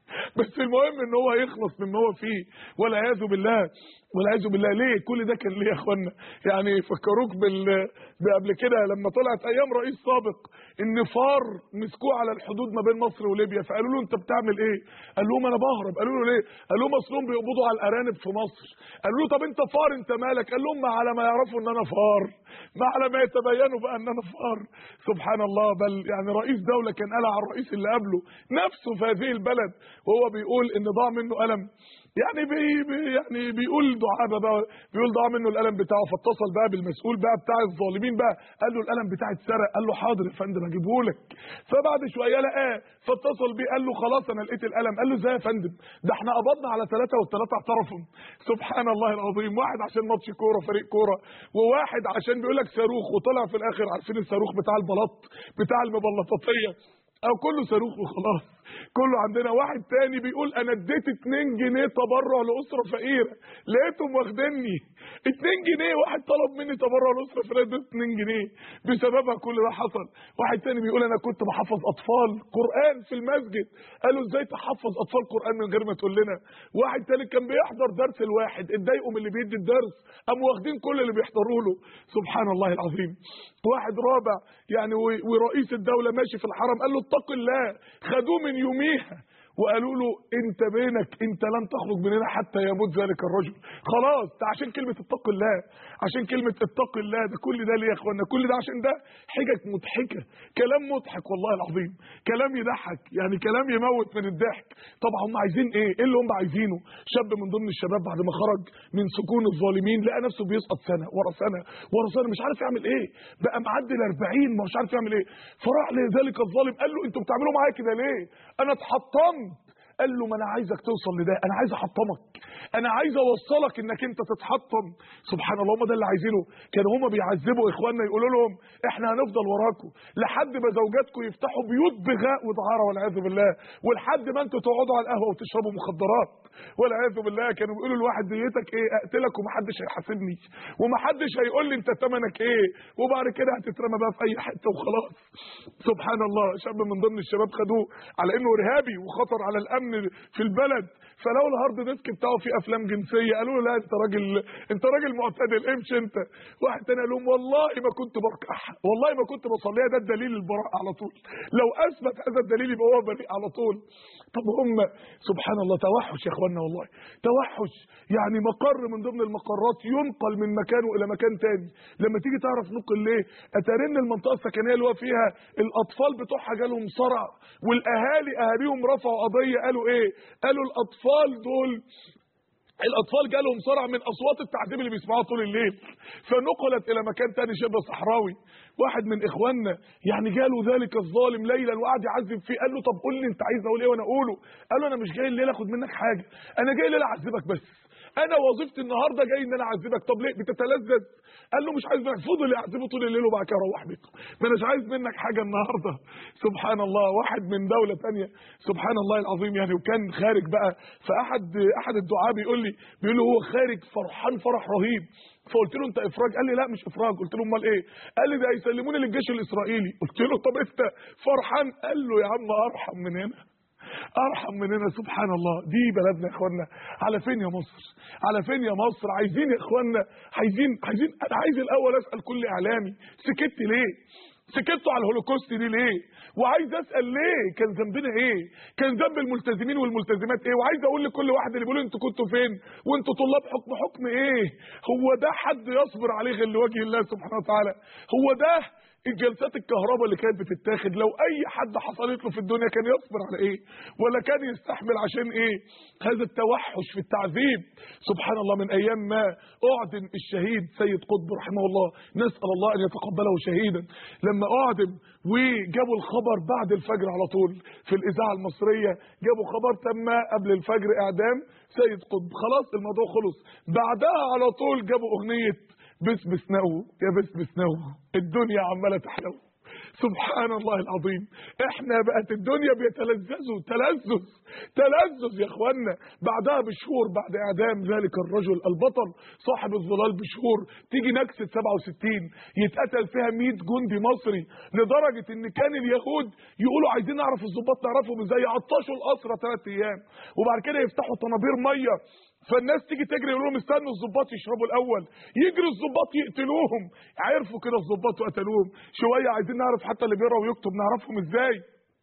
بس المهم ان هو يخلص مما هو فيه والعياذ بالله والعياذ بالله ليه كل ده كان ليه يا اخوانا يعني فكروك بال قبل كده لما طلعت ايام رئيس سابق ان فار مسكوه على الحدود ما بين مصر وليبيا فقالوا له انت بتعمل ايه قال لهم انا بهرب قالوا له ليه قال لهم اصلهم بيقبضوا على الارانب في مصر قالوا له طب انت فار انت مالك قال لهم ما على ما يعرفوا ان انا فار ما على ما يتبينوا بقى ان انا فار سبحان الله بل يعني رئيس دوله كان قال على الرئيس اللي قبله نفسه في هذه البلد وهو بيقول ان ضاع منه قلم يعني بي بي يعني بيقول دعابه بقى بيقول ضاع منه القلم بتاعه فاتصل بقى بالمسؤول بقى بتاع الظالمين بقى قال له القلم بتاعي اتسرق قال له حاضر يا فندم هجيبه لك فبعد شويه لقاه فاتصل بيه قال له خلاص انا لقيت القلم قال له ازاي يا فندم ده احنا قبضنا على ثلاثه والثلاثه اعترفوا سبحان الله العظيم واحد عشان ماتش كوره فريق كوره وواحد عشان بيقول لك صاروخ وطلع في الاخر عارفين الصاروخ بتاع البلاط بتاع المبلطاتيه او كله صاروخ وخلاص كله عندنا واحد تاني بيقول انا اديت 2 جنيه تبرع لاسره فقيره لقيتهم واخديني 2 جنيه واحد طلب مني تبرع لاسره فقيره اديت 2 جنيه بسببها كل ده حصل واحد تاني بيقول انا كنت بحفظ اطفال قران في المسجد قالوا ازاي تحفظ اطفال قران من غير ما تقول لنا واحد تالت كان بيحضر درس الواحد اتضايقوا من اللي بيدي الدرس قاموا واخدين كل اللي بيحضروا له سبحان الله العظيم واحد رابع يعني ورئيس الدوله ماشي في الحرم قال له اتق الله خدوه من يوميها وقالوا له انت بينك انت لن تخرج من هنا حتى يموت ذلك الرجل خلاص ده عشان كلمه اتق الله عشان كلمه اتق الله ده كل ده ليه يا اخوانا كل ده عشان ده حجج مضحكه كلام مضحك والله العظيم كلام يضحك يعني كلام يموت من الضحك طبعا هم عايزين ايه ايه اللي هم عايزينه شاب من ضمن الشباب بعد ما خرج من سكون الظالمين لقى نفسه بيسقط سنه ورا سنه ورا سنه مش عارف يعمل ايه بقى معدي ال 40 مش عارف يعمل ايه فراح لذلك الظالم قال له انتوا بتعملوا معايا كده ليه انا اتحطمت قال له ما انا عايزك توصل لده انا عايز احطمك انا عايز اوصلك انك انت تتحطم سبحان الله هم ده اللي عايزينه كانوا هم بيعذبوا اخواننا يقولوا لهم احنا هنفضل وراكم لحد ما زوجاتكم يفتحوا بيوت بغاء ودعاره والعياذ بالله ولحد ما انتوا تقعدوا على القهوه وتشربوا مخدرات والعياذ بالله كانوا بيقولوا لواحد ديتك ايه اقتلك ومحدش هيحاسبني ومحدش هيقول لي انت ثمنك ايه وبعد كده هتترمى بقى في اي حته وخلاص سبحان الله شاب من ضمن الشباب خدوه على انه ارهابي وخطر على الامن في البلد فلو الهارد ديسك بتاعه فيه افلام جنسيه قالوا له لا انت راجل انت راجل معتدل امشي انت واحد تاني قال لهم والله ما كنت بركح والله ما كنت بصليها ده الدليل البراء على طول لو اثبت هذا الدليل يبقى هو بريء على طول طب هم سبحان الله توحش يا اخوانا والله توحش يعني مقر من ضمن المقرات ينقل من مكانه الى مكان تاني لما تيجي تعرف نقل ليه اتارن المنطقه السكنيه اللي هو فيها الاطفال بتوعها جالهم صرع والاهالي اهاليهم رفعوا قضيه قالوا ايه قالوا الاطفال دول الاطفال جالهم صرع من اصوات التعذيب اللي بيسمعوها طول الليل فنقلت الى مكان تاني شبه صحراوي واحد من اخواننا يعني جاله ذلك الظالم ليلا وقعد يعذب فيه قال له طب قول لي انت عايز اقول ايه وانا اقوله قال له انا مش جاي الليله اخد منك حاجه انا جاي الليله اعذبك بس انا وظيفتي النهارده جاي ان انا اعذبك طب ليه بتتلذذ قال له مش عايز منك فضل يعذبه طول الليل وبعد كده روح بيته ما اناش عايز منك حاجه النهارده سبحان الله واحد من دوله ثانيه سبحان الله العظيم يعني وكان خارج بقى فاحد احد الدعاء بيقول لي بيقول له هو خارج فرحان فرح رهيب فقلت له انت افراج قال لي لا مش افراج قلت له امال ايه قال لي ده هيسلموني للجيش الاسرائيلي قلت له طب انت فرحان قال له يا عم ارحم من هنا ارحم مننا سبحان الله دي بلدنا يا اخوانا على فين يا مصر على فين يا مصر عايزين يا اخوانا عايزين عايزين انا عايز الاول اسال كل اعلامي سكت ليه سكتوا على الهولوكوست دي ليه وعايز اسال ليه كان ذنبنا ايه كان ذنب الملتزمين والملتزمات ايه وعايز اقول لكل واحد اللي بيقول انتوا كنتوا فين وانتوا طلاب حكم حكم ايه هو ده حد يصبر عليه غير لوجه الله سبحانه وتعالى هو ده الجلسات الكهرباء اللي كانت بتتاخد لو اي حد حصلت له في الدنيا كان يصبر على ايه ولا كان يستحمل عشان ايه هذا التوحش في التعذيب سبحان الله من ايام ما اعدم الشهيد سيد قطب رحمه الله نسال الله ان يتقبله شهيدا لما اعدم وجابوا الخبر بعد الفجر على طول في الاذاعه المصريه جابوا خبر تم قبل الفجر اعدام سيد قطب خلاص الموضوع خلص بعدها على طول جابوا اغنيه بس بسنو يا بس بسنو الدنيا عماله تحلو سبحان الله العظيم احنا بقت الدنيا بيتلذذوا تلذذ تلذذ يا اخوانا بعدها بشهور بعد اعدام ذلك الرجل البطل صاحب الظلال بشهور تيجي نكسه 67 يتقتل فيها 100 جندي مصري لدرجه ان كان اليهود يقولوا عايزين نعرف الظباط نعرفهم ازاي يعطشوا الاسرى ثلاث ايام وبعد كده يفتحوا طنابير ميه فالناس تيجي تجري يقول لهم استنوا الظباط يشربوا الاول يجري الظباط يقتلوهم عرفوا كده الظباط وقتلوهم شويه عايزين نعرف حتى اللي بيقرا ويكتب نعرفهم ازاي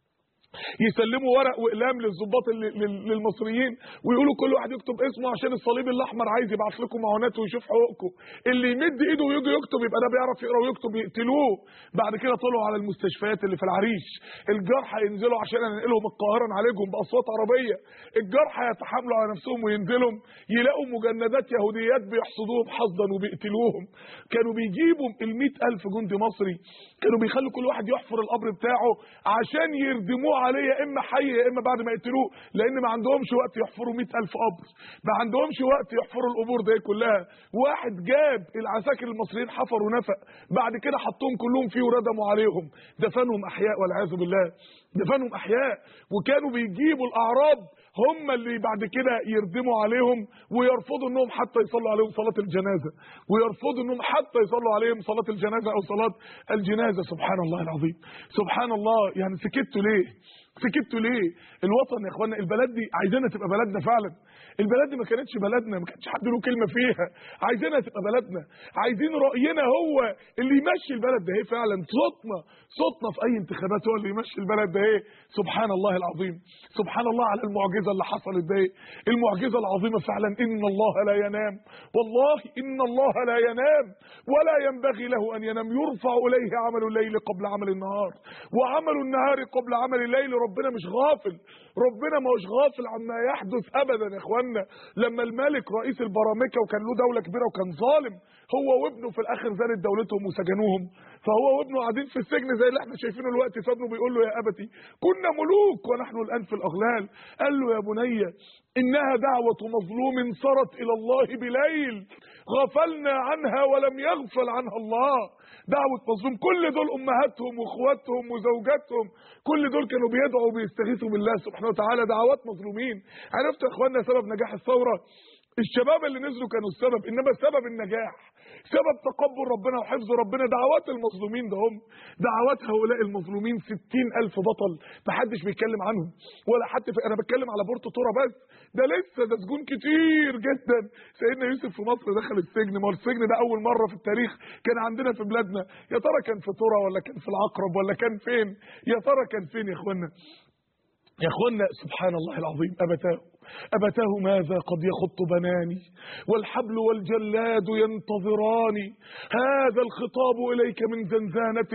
يسلموا ورق واقلام للظباط اللي- لل- للمصريين ويقولوا كل واحد يكتب اسمه عشان الصليب الاحمر عايز يبعت لكم معونات ويشوف حقوقكم اللي يمد ايده ويجي يكتب يبقى ده بيعرف يقرا ويكتب يقتلوه بعد كده طلعوا على المستشفيات اللي في العريش الجرحى ينزلوا عشان ننقلهم القاهره نعالجهم باصوات عربيه الجرحى يتحاملوا على نفسهم وينزلوا يلاقوا مجندات يهوديات بيحصدوهم حصدا وبيقتلوهم كانوا بيجيبوا ال ألف جندي مصري كانوا بيخلوا كل واحد يحفر القبر بتاعه عشان يردموه عليه يا اما حي يا اما بعد ما يقتلوه لان ما عندهمش وقت يحفروا ألف قبر ما عندهمش وقت يحفروا القبور دي كلها واحد جاب العساكر المصريين حفروا نفق بعد كده حطوهم كلهم فيه وردموا عليهم دفنهم احياء والعياذ بالله دفنهم احياء وكانوا بيجيبوا الاعراب هم اللي بعد كده يردموا عليهم ويرفضوا انهم حتى يصلوا عليهم صلاه الجنازه ويرفضوا انهم حتى يصلوا عليهم صلاه الجنازه او صلاه الجنازه سبحان الله العظيم سبحان الله يعني سكتوا ليه سكتوا ليه الوطن يا اخوانا البلد دي عايزينها تبقى بلدنا فعلا البلد دي ما كانتش بلدنا ما كانش حد له كلمه فيها عايزينها تبقى بلدنا عايزين راينا هو اللي يمشي البلد ده ايه فعلا صوتنا صوتنا في اي انتخابات هو اللي يمشي البلد ده ايه سبحان الله العظيم سبحان الله على المعجزه اللي حصلت دي المعجزه العظيمه فعلا ان الله لا ينام والله ان الله لا ينام ولا ينبغي له ان ينام يرفع اليه عمل الليل قبل عمل النهار وعمل النهار قبل عمل الليل ربنا مش غافل ربنا ما هوش غافل عما يحدث ابدا يا اخوانا لما الملك رئيس البرامكه وكان له دوله كبيره وكان ظالم هو وابنه في الاخر زادت دولتهم وسجنوهم فهو وابنه قاعدين في السجن زي اللي احنا شايفينه دلوقتي فابنه بيقول له يا ابتي كنا ملوك ونحن الان في الاغلال قال له يا بني انها دعوه مظلوم صارت الى الله بليل غفلنا عنها ولم يغفل عنها الله دعوة مظلوم كل دول أمهاتهم وإخواتهم وزوجاتهم كل دول كانوا بيدعوا وبيستغيثوا بالله سبحانه وتعالى دعوات مظلومين عرفتوا يا إخواننا سبب نجاح الثورة الشباب اللي نزلوا كانوا السبب إنما سبب النجاح سبب تقبل ربنا وحفظ ربنا دعوات المظلومين ده هم دعوات هؤلاء المظلومين ستين ألف بطل محدش بيتكلم عنهم ولا حتى في أنا بتكلم على بورتو تورا بس ده لسه ده سجون كتير جدا سيدنا يوسف في مصر دخل السجن ما هو السجن ده أول مرة في التاريخ كان عندنا في بلادنا يا ترى كان في تورا ولا كان في العقرب ولا كان فين يا ترى كان فين يا اخوانا يا اخوانا سبحان الله العظيم أبتاه أبتاه ماذا قد يخط بناني والحبل والجلاد ينتظراني هذا الخطاب إليك من زنزانة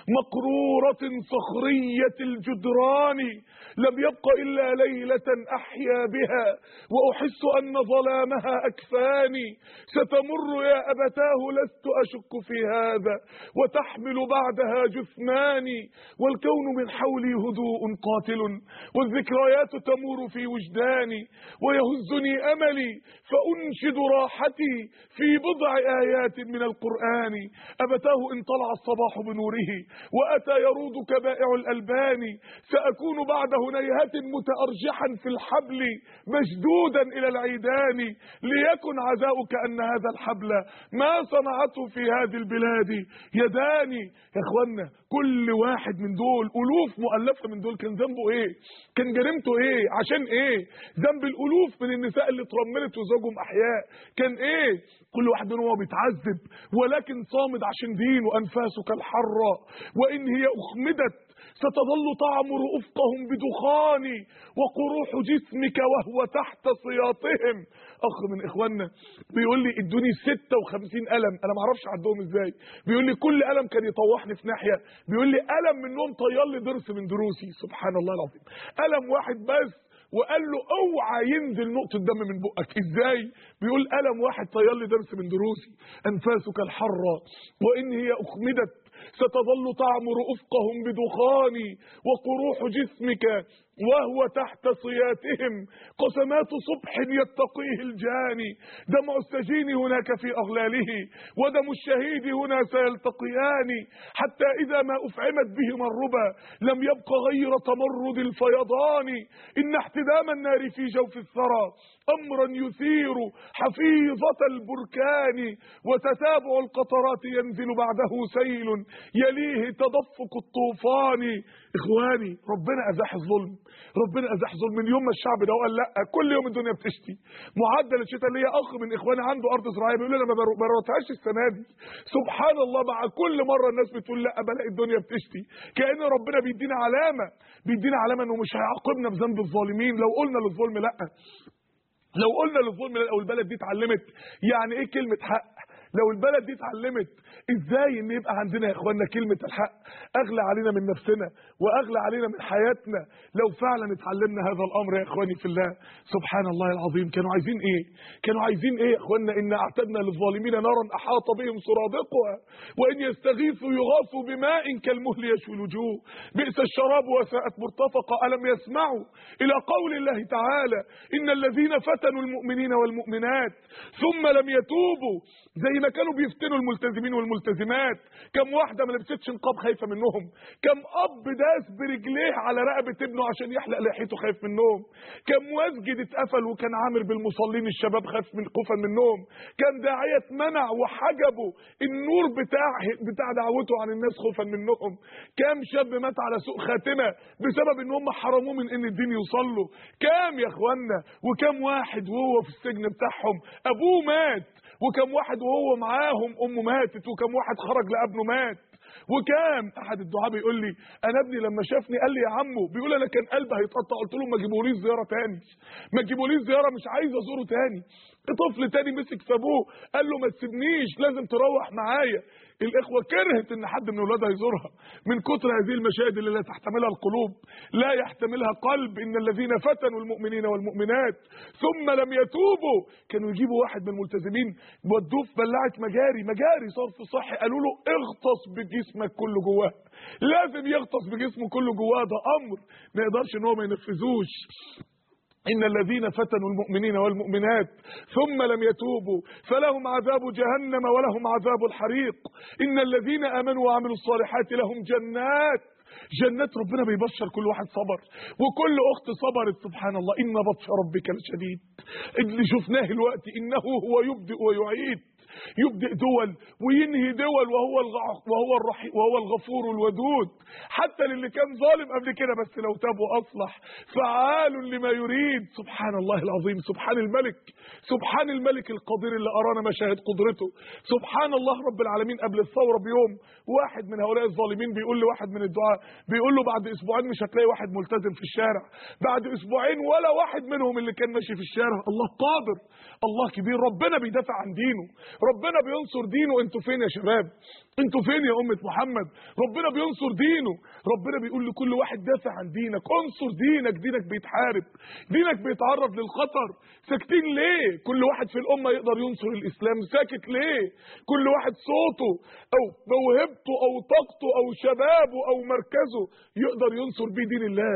مقرورة صخرية الجدران لم يبق إلا ليلة أحيا بها وأحس أن ظلامها أكفاني ستمر يا أبتاه لست أشك في هذا وتحمل بعدها جثماني والكون من حولي هدوء قاتل والذكريات تمور في وجداني ويهزني أملي فأنشد راحتي في بضع آيات من القرآن أبتاه إن طلع الصباح بنوره وأتى يرود كبائع الألبان سأكون بعد هنيهة متأرجحا في الحبل مشدودا إلى العيدان ليكن عزاؤك أن هذا الحبل ما صنعته في هذه البلاد يداني يا اخوانا كل واحد من دول ألوف مؤلفة من دول كان ذنبه إيه كان جريمته إيه عشان إيه ذنب الألوف من النساء اللي اترملت وزوجهم أحياء كان إيه كل واحد منهم هو بيتعذب ولكن صامد عشان دينه أنفاسك الحرة وإن هي أخمدت ستظل تعمر أفقهم بدخان وقروح جسمك وهو تحت سياطهم أخ من إخواننا بيقول لي ادوني 56 ألم أنا ما اعرفش عندهم إزاي بيقول لي كل ألم كان يطوحني في ناحية بيقول لي ألم منهم طير لي ضرس من دروسي سبحان الله العظيم ألم واحد بس وقال له اوعى ينزل نقطة دم من بقك ازاي بيقول ألم واحد طير لي درس من دروسي أنفاسك الحرة وإن هي أخمدت ستظل تعمر أفقهم بدخان وقروح جسمك وهو تحت صياتهم قسمات صبح يتقيه الجاني دمع السجين هناك في أغلاله ودم الشهيد هنا سيلتقيان حتى إذا ما أفعمت بهما الربا لم يبق غير تمرد الفيضان إن احتدام النار في جوف الثرى أمرا يثير حفيظة البركان وتتابع القطرات ينزل بعده سيل يليه تدفق الطوفان إخواني ربنا أزاح الظلم ربنا أزاح الظلم من يوم ما الشعب ده قال لا كل يوم الدنيا بتشتي معدل الشتاء اللي هي أخ من إخواني عنده أرض زراعية بيقول لي أنا ما بروتهاش السنة دي سبحان الله مع كل مرة الناس بتقول لا بلاقي الدنيا بتشتي كأن ربنا بيدينا علامة بيدينا علامة إنه مش هيعاقبنا بذنب الظالمين لو قلنا للظلم لا لو قلنا للظلم او البلد دي اتعلمت يعني ايه كلمه حق لو البلد دي اتعلمت ازاي ان يبقى عندنا يا اخوانا كلمه الحق اغلى علينا من نفسنا واغلى علينا من حياتنا لو فعلا اتعلمنا هذا الامر يا اخواني في الله سبحان الله العظيم كانوا عايزين ايه كانوا عايزين ايه يا اخوانا ان اعتدنا للظالمين نارا احاط بهم سرادقها وان يستغيثوا يغاثوا بماء كالمهل يشوي الوجوه بئس الشراب وساءت مرتفقه الم يسمعوا الى قول الله تعالى ان الذين فتنوا المؤمنين والمؤمنات ثم لم يتوبوا زي ما كانوا بيفتنوا الملتزمين والملتزمات كم واحده ما لبستش نقاب خايفه منهم كم اب داس برجليه على رقبه ابنه عشان يحلق لحيته خايف منهم كم مسجد اتقفل وكان عامر بالمصلين الشباب خاف من خوفا منهم كم داعيه اتمنع وحجبوا النور بتاع بتاع دعوته عن الناس خوفا منهم كم شاب مات على سوء خاتمه بسبب ان هم حرموه من ان الدين يوصل له كام يا اخوانا وكم واحد وهو في السجن بتاعهم ابوه مات وكم واحد وهو معاهم امه ماتت وكم واحد خرج لابنه مات وكام احد الدعاء بيقول لي انا ابني لما شافني قال لي يا عمو بيقول انا كان قلبي هيتقطع قلت له ما تجيبوليش زياره تاني ما تجيبوليش زياره مش عايز ازوره تاني طفل تاني مسك في ابوه قال له ما تسيبنيش لازم تروح معايا الاخوه كرهت ان حد من اولادها يزورها من كتر هذه المشاهد اللي لا تحتملها القلوب لا يحتملها قلب ان الذين فتنوا المؤمنين والمؤمنات ثم لم يتوبوا كانوا يجيبوا واحد من الملتزمين ودوه في بلاعه مجاري مجاري صرف صحي قالوا له اغطس بجسمك كله جواه لازم يغطس بجسمه كله جواه ده امر ما يقدرش ان هو ما ينفذوش إن الذين فتنوا المؤمنين والمؤمنات ثم لم يتوبوا فلهم عذاب جهنم ولهم عذاب الحريق إن الذين آمنوا وعملوا الصالحات لهم جنات جنات ربنا بيبشر كل واحد صبر وكل اخت صبرت سبحان الله ان بطش ربك لشديد اللي شفناه الوقت انه هو يبدئ ويعيد يبدئ دول وينهي دول وهو وهو الرحيم وهو الغفور الودود حتى للي كان ظالم قبل كده بس لو تاب واصلح فعال لما يريد سبحان الله العظيم سبحان الملك سبحان الملك القدير اللي ارانا مشاهد قدرته سبحان الله رب العالمين قبل الثوره بيوم واحد من هؤلاء الظالمين بيقول لواحد من الدعاء بيقول له بعد اسبوعين مش هتلاقي واحد ملتزم في الشارع بعد اسبوعين ولا واحد منهم اللي كان ماشي في الشارع الله قادر الله كبير ربنا بيدافع عن دينه ربنا بينصر دينه انتوا فين يا شباب انتوا فين يا امه محمد ربنا بينصر دينه ربنا بيقول لكل واحد دافع عن دينك انصر دينك دينك بيتحارب دينك بيتعرض للخطر ساكتين ليه كل واحد في الامه يقدر ينصر الاسلام ساكت ليه كل واحد صوته او موهبته او طاقته او شبابه او مركزه يقدر ينصر بيه دين الله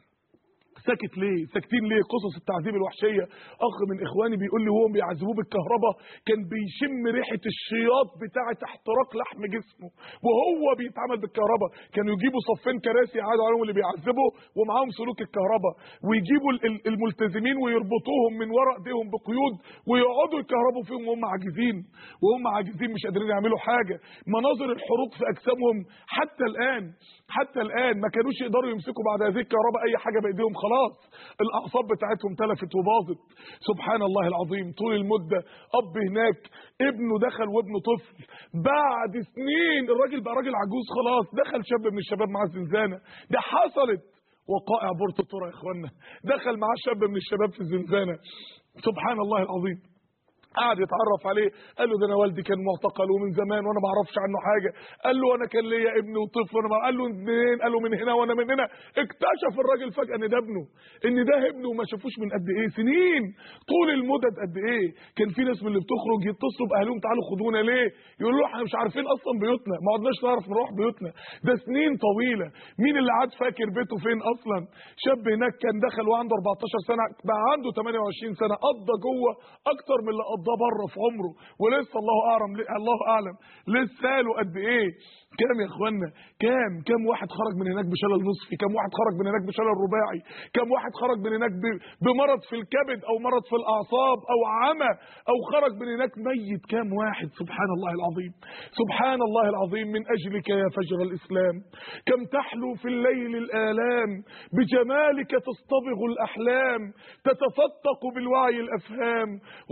ساكت ليه ساكتين ليه قصص التعذيب الوحشيه اخ من اخواني بيقول لي وهم بيعذبوه بالكهرباء كان بيشم ريحه الشياط بتاعه احتراق لحم جسمه وهو بيتعمل بالكهرباء كانوا يجيبوا صفين كراسي يقعدوا عليهم اللي بيعذبوا ومعاهم سلوك الكهرباء ويجيبوا الملتزمين ويربطوهم من ورا ايديهم بقيود ويقعدوا يكهربوا فيهم وهم عاجزين وهم عاجزين مش قادرين يعملوا حاجه مناظر الحروق في اجسامهم حتى الان حتى الان ما كانوش يقدروا يمسكوا بعد هذه الكهرباء اي حاجه بايديهم خلاص الاعصاب بتاعتهم تلفت وباظت سبحان الله العظيم طول المده اب هناك ابنه دخل وابنه طفل بعد سنين الراجل بقى راجل عجوز خلاص دخل شاب من الشباب معاه الزنزانه ده حصلت وقائع بورت الطرق يا اخوانا دخل معاه شاب من الشباب في الزنزانه سبحان الله العظيم قعد يتعرف عليه قال له ده انا والدي كان معتقل ومن زمان وانا ما اعرفش عنه حاجه قال له انا كان ليا ابن وطفل وانا ما- قال له منين قال له من هنا وانا من هنا اكتشف الراجل فجاه ان ده ابنه ان ده ابنه وما شافوش من قد ايه سنين طول المدد قد ايه كان في ناس من اللي بتخرج يتصلوا باهلهم تعالوا خدونا ليه يقولوا له احنا مش عارفين اصلا بيوتنا ما عدناش نعرف نروح بيوتنا ده سنين طويله مين اللي قعد فاكر بيته فين اصلا شاب هناك كان دخل وعنده 14 سنه بقى عنده 28 سنه قضى جوه اكتر من اللي قضاه بره في عمره ولسه الله اعلم الله اعلم لسه له قد ايه كام يا اخوانا كام كام واحد خرج من هناك بشلل نصفي كام واحد خرج من هناك بشلل رباعي كام واحد خرج من هناك ب- بمرض في الكبد او مرض في الاعصاب او عمى او خرج من هناك ميت كام واحد سبحان الله العظيم سبحان الله العظيم من اجلك يا فجر الاسلام كم تحلو في الليل الالام بجمالك تصطبغ الاحلام تتفتق بالوعي الافهام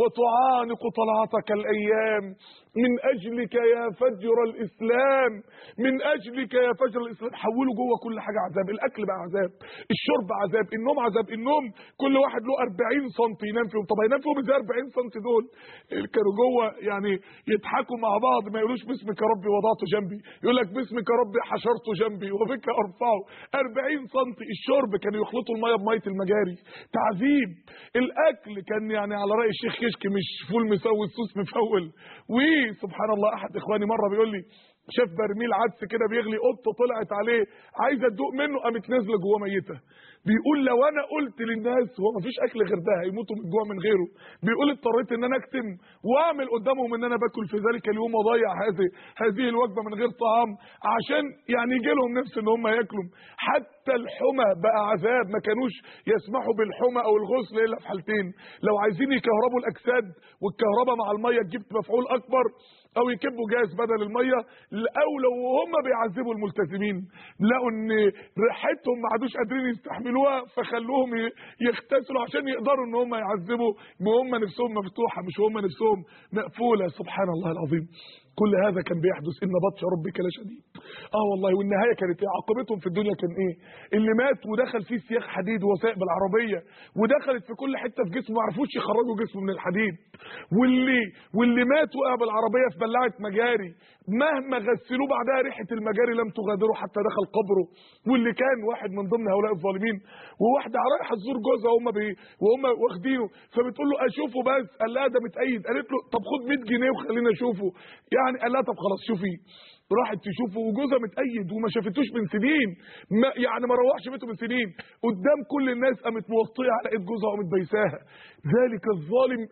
وتعانق طلعتك الايام من اجلك يا فجر الاسلام من اجلك يا فجر الاسلام حولوا جوه كل حاجه عذاب الاكل بقى عذاب الشرب عذاب النوم عذاب النوم كل واحد له 40 سم ينام فيهم طب هينام فيهم ازاي 40 سم دول كانوا جوه يعني يضحكوا مع بعض ما يقولوش باسمك يا ربي وضعته جنبي يقول لك باسمك يا ربي حشرته جنبي وبك ارفعه 40 سم الشرب كانوا يخلطوا الميه بميه المجاري تعذيب الاكل كان يعني على راي الشيخ كشك مش فول مسوي السوس مفول وسبحان الله احد اخواني مره بيقول لي شاف برميل عدس كده بيغلي قطه طلعت عليه عايزه تدوق منه قامت نازله جوه ميته بيقول لو انا قلت للناس هو مفيش اكل غير ده هيموتوا من الجوع من غيره بيقول اضطريت ان انا اكتم واعمل قدامهم ان انا باكل في ذلك اليوم واضيع هذه هذه الوجبه من غير طعام عشان يعني يجي لهم نفس ان هم ياكلوا حتى الحمى بقى عذاب ما كانوش يسمحوا بالحمى او الغسل الا في حالتين لو عايزين يكهربوا الاجساد والكهرباء مع الميه تجيب مفعول اكبر او يكبوا جاز بدل الميه او لو هم بيعذبوا الملتزمين لقوا ان ريحتهم ما عادوش قادرين يستحملوها فخلوهم ي- يغتسلوا عشان يقدروا ان هم يعذبوا وهم نفسهم مفتوحه مش هم نفسهم مقفوله سبحان الله العظيم كل هذا كان بيحدث ان بطش ربك لشديد اه والله والنهايه كانت ايه عاقبتهم في الدنيا كان ايه اللي مات ودخل فيه سياخ حديد ووثائق بالعربيه ودخلت في كل حته في جسمه ما عرفوش يخرجوا جسمه من الحديد واللي واللي مات وقع بالعربيه في بلاعه مجاري مهما غسلوه بعدها ريحه المجاري لم تغادره حتى دخل قبره واللي كان واحد من ضمن هؤلاء الظالمين وواحده رايحه تزور جوزها وهم بي وهم واخدينه فبتقول له اشوفه بس قال لها ده متأيد قالت له طب خد 100 جنيه وخلينا اشوفه يعني قال لها طب خلاص شوفي راحت تشوفه وجوزها متأيد وما شافتوش من سنين ما يعني ما روحش بيته من سنين قدام كل الناس قامت موطيه على ايد جوزها وقامت بيساها ذلك الظالم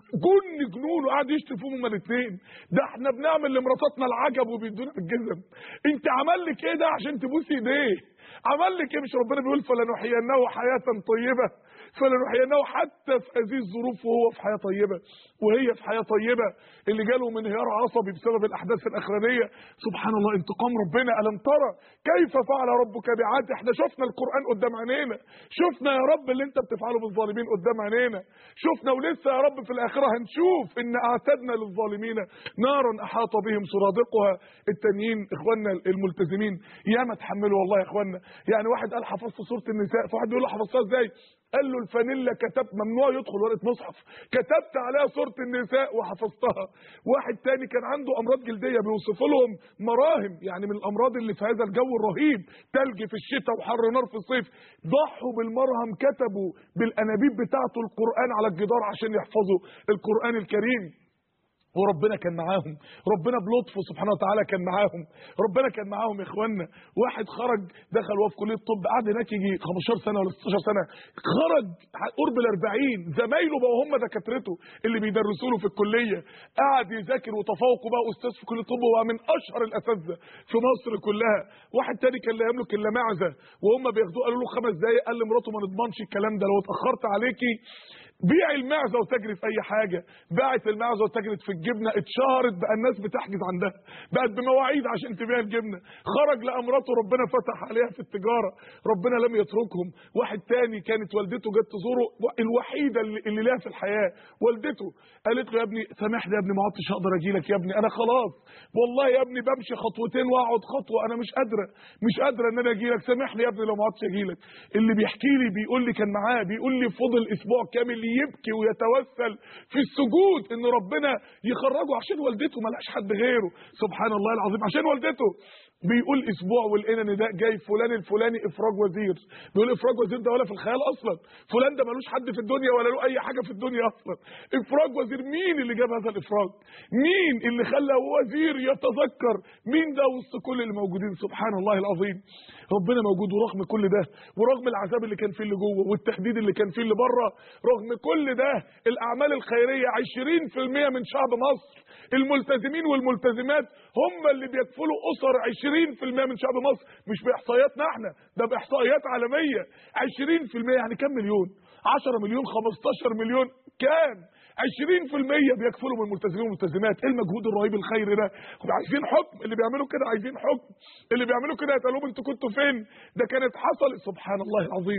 جن جنون وقعد يشتم فيهم هما الاثنين ده احنا بنعمل لمراتاتنا العجب وبيدونا بالجزم انت عمل لك ايه ده عشان تبوسي ايديه عمل لك ايه مش ربنا بيقول فلنحيينه حياه طيبه فلنحيينه حتى في هذه الظروف وهو في حياه طيبه وهي في حياه طيبه اللي جاله من انهيار عصبي بسبب الاحداث الاخرانيه سبحان الله انتقام ربنا الم ترى كيف فعل ربك بعاد احنا شفنا القران قدام عينينا شفنا يا رب اللي انت بتفعله بالظالمين قدام عينينا شفنا ولسه يا رب في الاخره هنشوف ان اعتدنا للظالمين نارا احاط بهم سرادقها التانيين اخواننا الملتزمين ياما تحملوا والله يا اخواننا يعني واحد قال حفظت سوره النساء فواحد بيقول له حفظتها ازاي قال له الفانيلا كتبت ممنوع يدخل ورقه مصحف كتبت عليها سوره النساء وحفظتها واحد تاني كان عنده امراض جلديه بيوصف لهم مراهم يعني من الامراض اللي في هذا الجو الرهيب تلج في الشتاء وحر نار في الصيف ضحوا بالمرهم كتبوا بالانابيب بتاعته القران على الجدار عشان يحفظوا القران الكريم وربنا كان معاهم ربنا بلطفه سبحانه وتعالى كان معاهم ربنا كان معاهم يا اخوانا واحد خرج دخل وهو في كليه الطب قعد هناك يجي 15 سنه ولا 16 سنه خرج قرب ال 40 زمايله بقوا هم دكاترته اللي بيدرسوا له في الكليه قعد يذاكر وتفوقه بقى استاذ في كليه الطب وبقى من اشهر الاساتذه في مصر كلها واحد تاني كان لا يملك الا معزه وهم بياخدوه قالوا له خمس دقايق قال لمراته ما نضمنش الكلام ده لو اتاخرت عليكي بيع المعزه وتجري في اي حاجه باعت المعزه وتجرت في الجبنه اتشهرت بقى الناس بتحجز عندها بقت بمواعيد عشان تبيع الجبنه خرج لقى مراته ربنا فتح عليها في التجاره ربنا لم يتركهم واحد تاني كانت والدته جت تزوره الوحيده اللي, اللي لها في الحياه والدته قالت له يا ابني سامحني يا ابني ما عدتش هقدر اجي لك يا ابني انا خلاص والله يا ابني بمشي خطوتين واقعد خطوه انا مش قادره مش قادره ان انا اجي لك سامحني يا ابني لو ما عدتش اجي لك اللي بيحكي لي بيقول لي كان معاه بيقول لي فضل اسبوع كامل يبكي ويتوسل في السجود ان ربنا يخرجه عشان والدته ملهاش حد غيره سبحان الله العظيم عشان والدته بيقول اسبوع ولقينا نداء جاي فلان الفلاني افراج وزير بيقول افراج وزير ده ولا في الخيال اصلا فلان ده ملوش حد في الدنيا ولا له اي حاجه في الدنيا اصلا افراج وزير مين اللي جاب هذا الافراج مين اللي خلى وزير يتذكر مين ده وسط كل اللي موجودين سبحان الله العظيم ربنا موجود ورغم كل ده ورغم العذاب اللي كان فيه اللي جوه والتهديد اللي كان فيه اللي بره رغم كل ده الاعمال الخيريه 20% من شعب مصر الملتزمين والملتزمات هم اللي بيكفلوا اسر 20% من شعب مصر مش باحصائياتنا احنا ده باحصائيات عالميه 20% يعني كام مليون 10 مليون 15 مليون كام 20% بيكفلوا من الملتزمين والملتزمات ايه المجهود الرهيب الخيري ده هم عايزين حكم اللي بيعملوا كده عايزين حكم اللي بيعملوا كده يتقالوا انتوا كنتوا فين ده كانت حصلت سبحان الله العظيم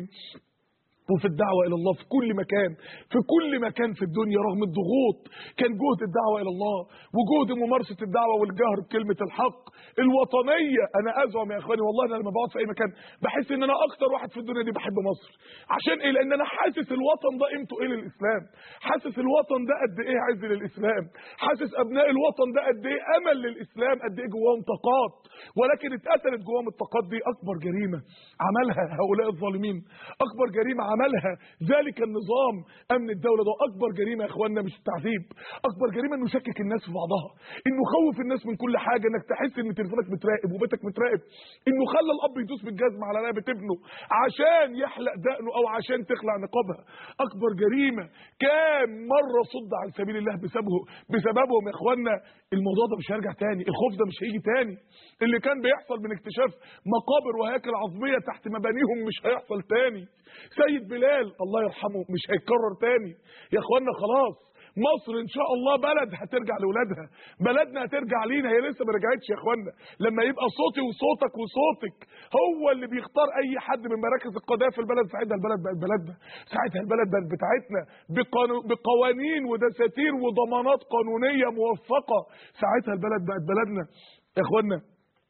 وفي الدعوة إلى الله في كل مكان في كل مكان في الدنيا رغم الضغوط كان جهد الدعوة إلى الله وجهد ممارسة الدعوة والجهر بكلمة الحق الوطنية أنا أزعم يا إخواني والله أنا لما بقعد في أي مكان بحس إن أنا أكتر واحد في الدنيا دي بحب مصر عشان إيه لأن أنا حاسس الوطن ده قيمته إيه للإسلام حاسس الوطن ده قد إيه عز للإسلام حاسس أبناء الوطن ده قد إيه أمل للإسلام قد إيه جواهم طاقات ولكن اتقتلت جواهم الطاقات دي أكبر جريمة عملها هؤلاء الظالمين أكبر جريمة عملها ذلك النظام امن الدوله ده اكبر جريمه يا اخواننا مش التعذيب اكبر جريمه انه يشكك الناس في بعضها انه خوف الناس من كل حاجه انك تحس ان تليفونك متراقب وبيتك متراقب انه خلى الاب يدوس بالجزمه على رقبه ابنه عشان يحلق دقنه او عشان تخلع نقابها اكبر جريمه كام مره صد عن سبيل الله بسببه بسببهم يا اخواننا الموضوع ده مش هيرجع تاني الخوف ده مش هيجي تاني اللي كان بيحصل من اكتشاف مقابر وهياكل عظميه تحت مبانيهم مش هيحصل تاني سيد بلال الله يرحمه مش هيتكرر تاني يا اخوانا خلاص مصر ان شاء الله بلد هترجع لاولادها بلدنا هترجع لينا هي لسه ما رجعتش يا اخوانا لما يبقى صوتي وصوتك وصوتك هو اللي بيختار اي حد من مراكز القضاء في البلد ساعتها البلد بقت بلدنا ساعتها البلد بقت بتاعتنا بقانو... بقوانين ودساتير وضمانات قانونيه موفقه ساعتها البلد بقت بلدنا يا اخوانا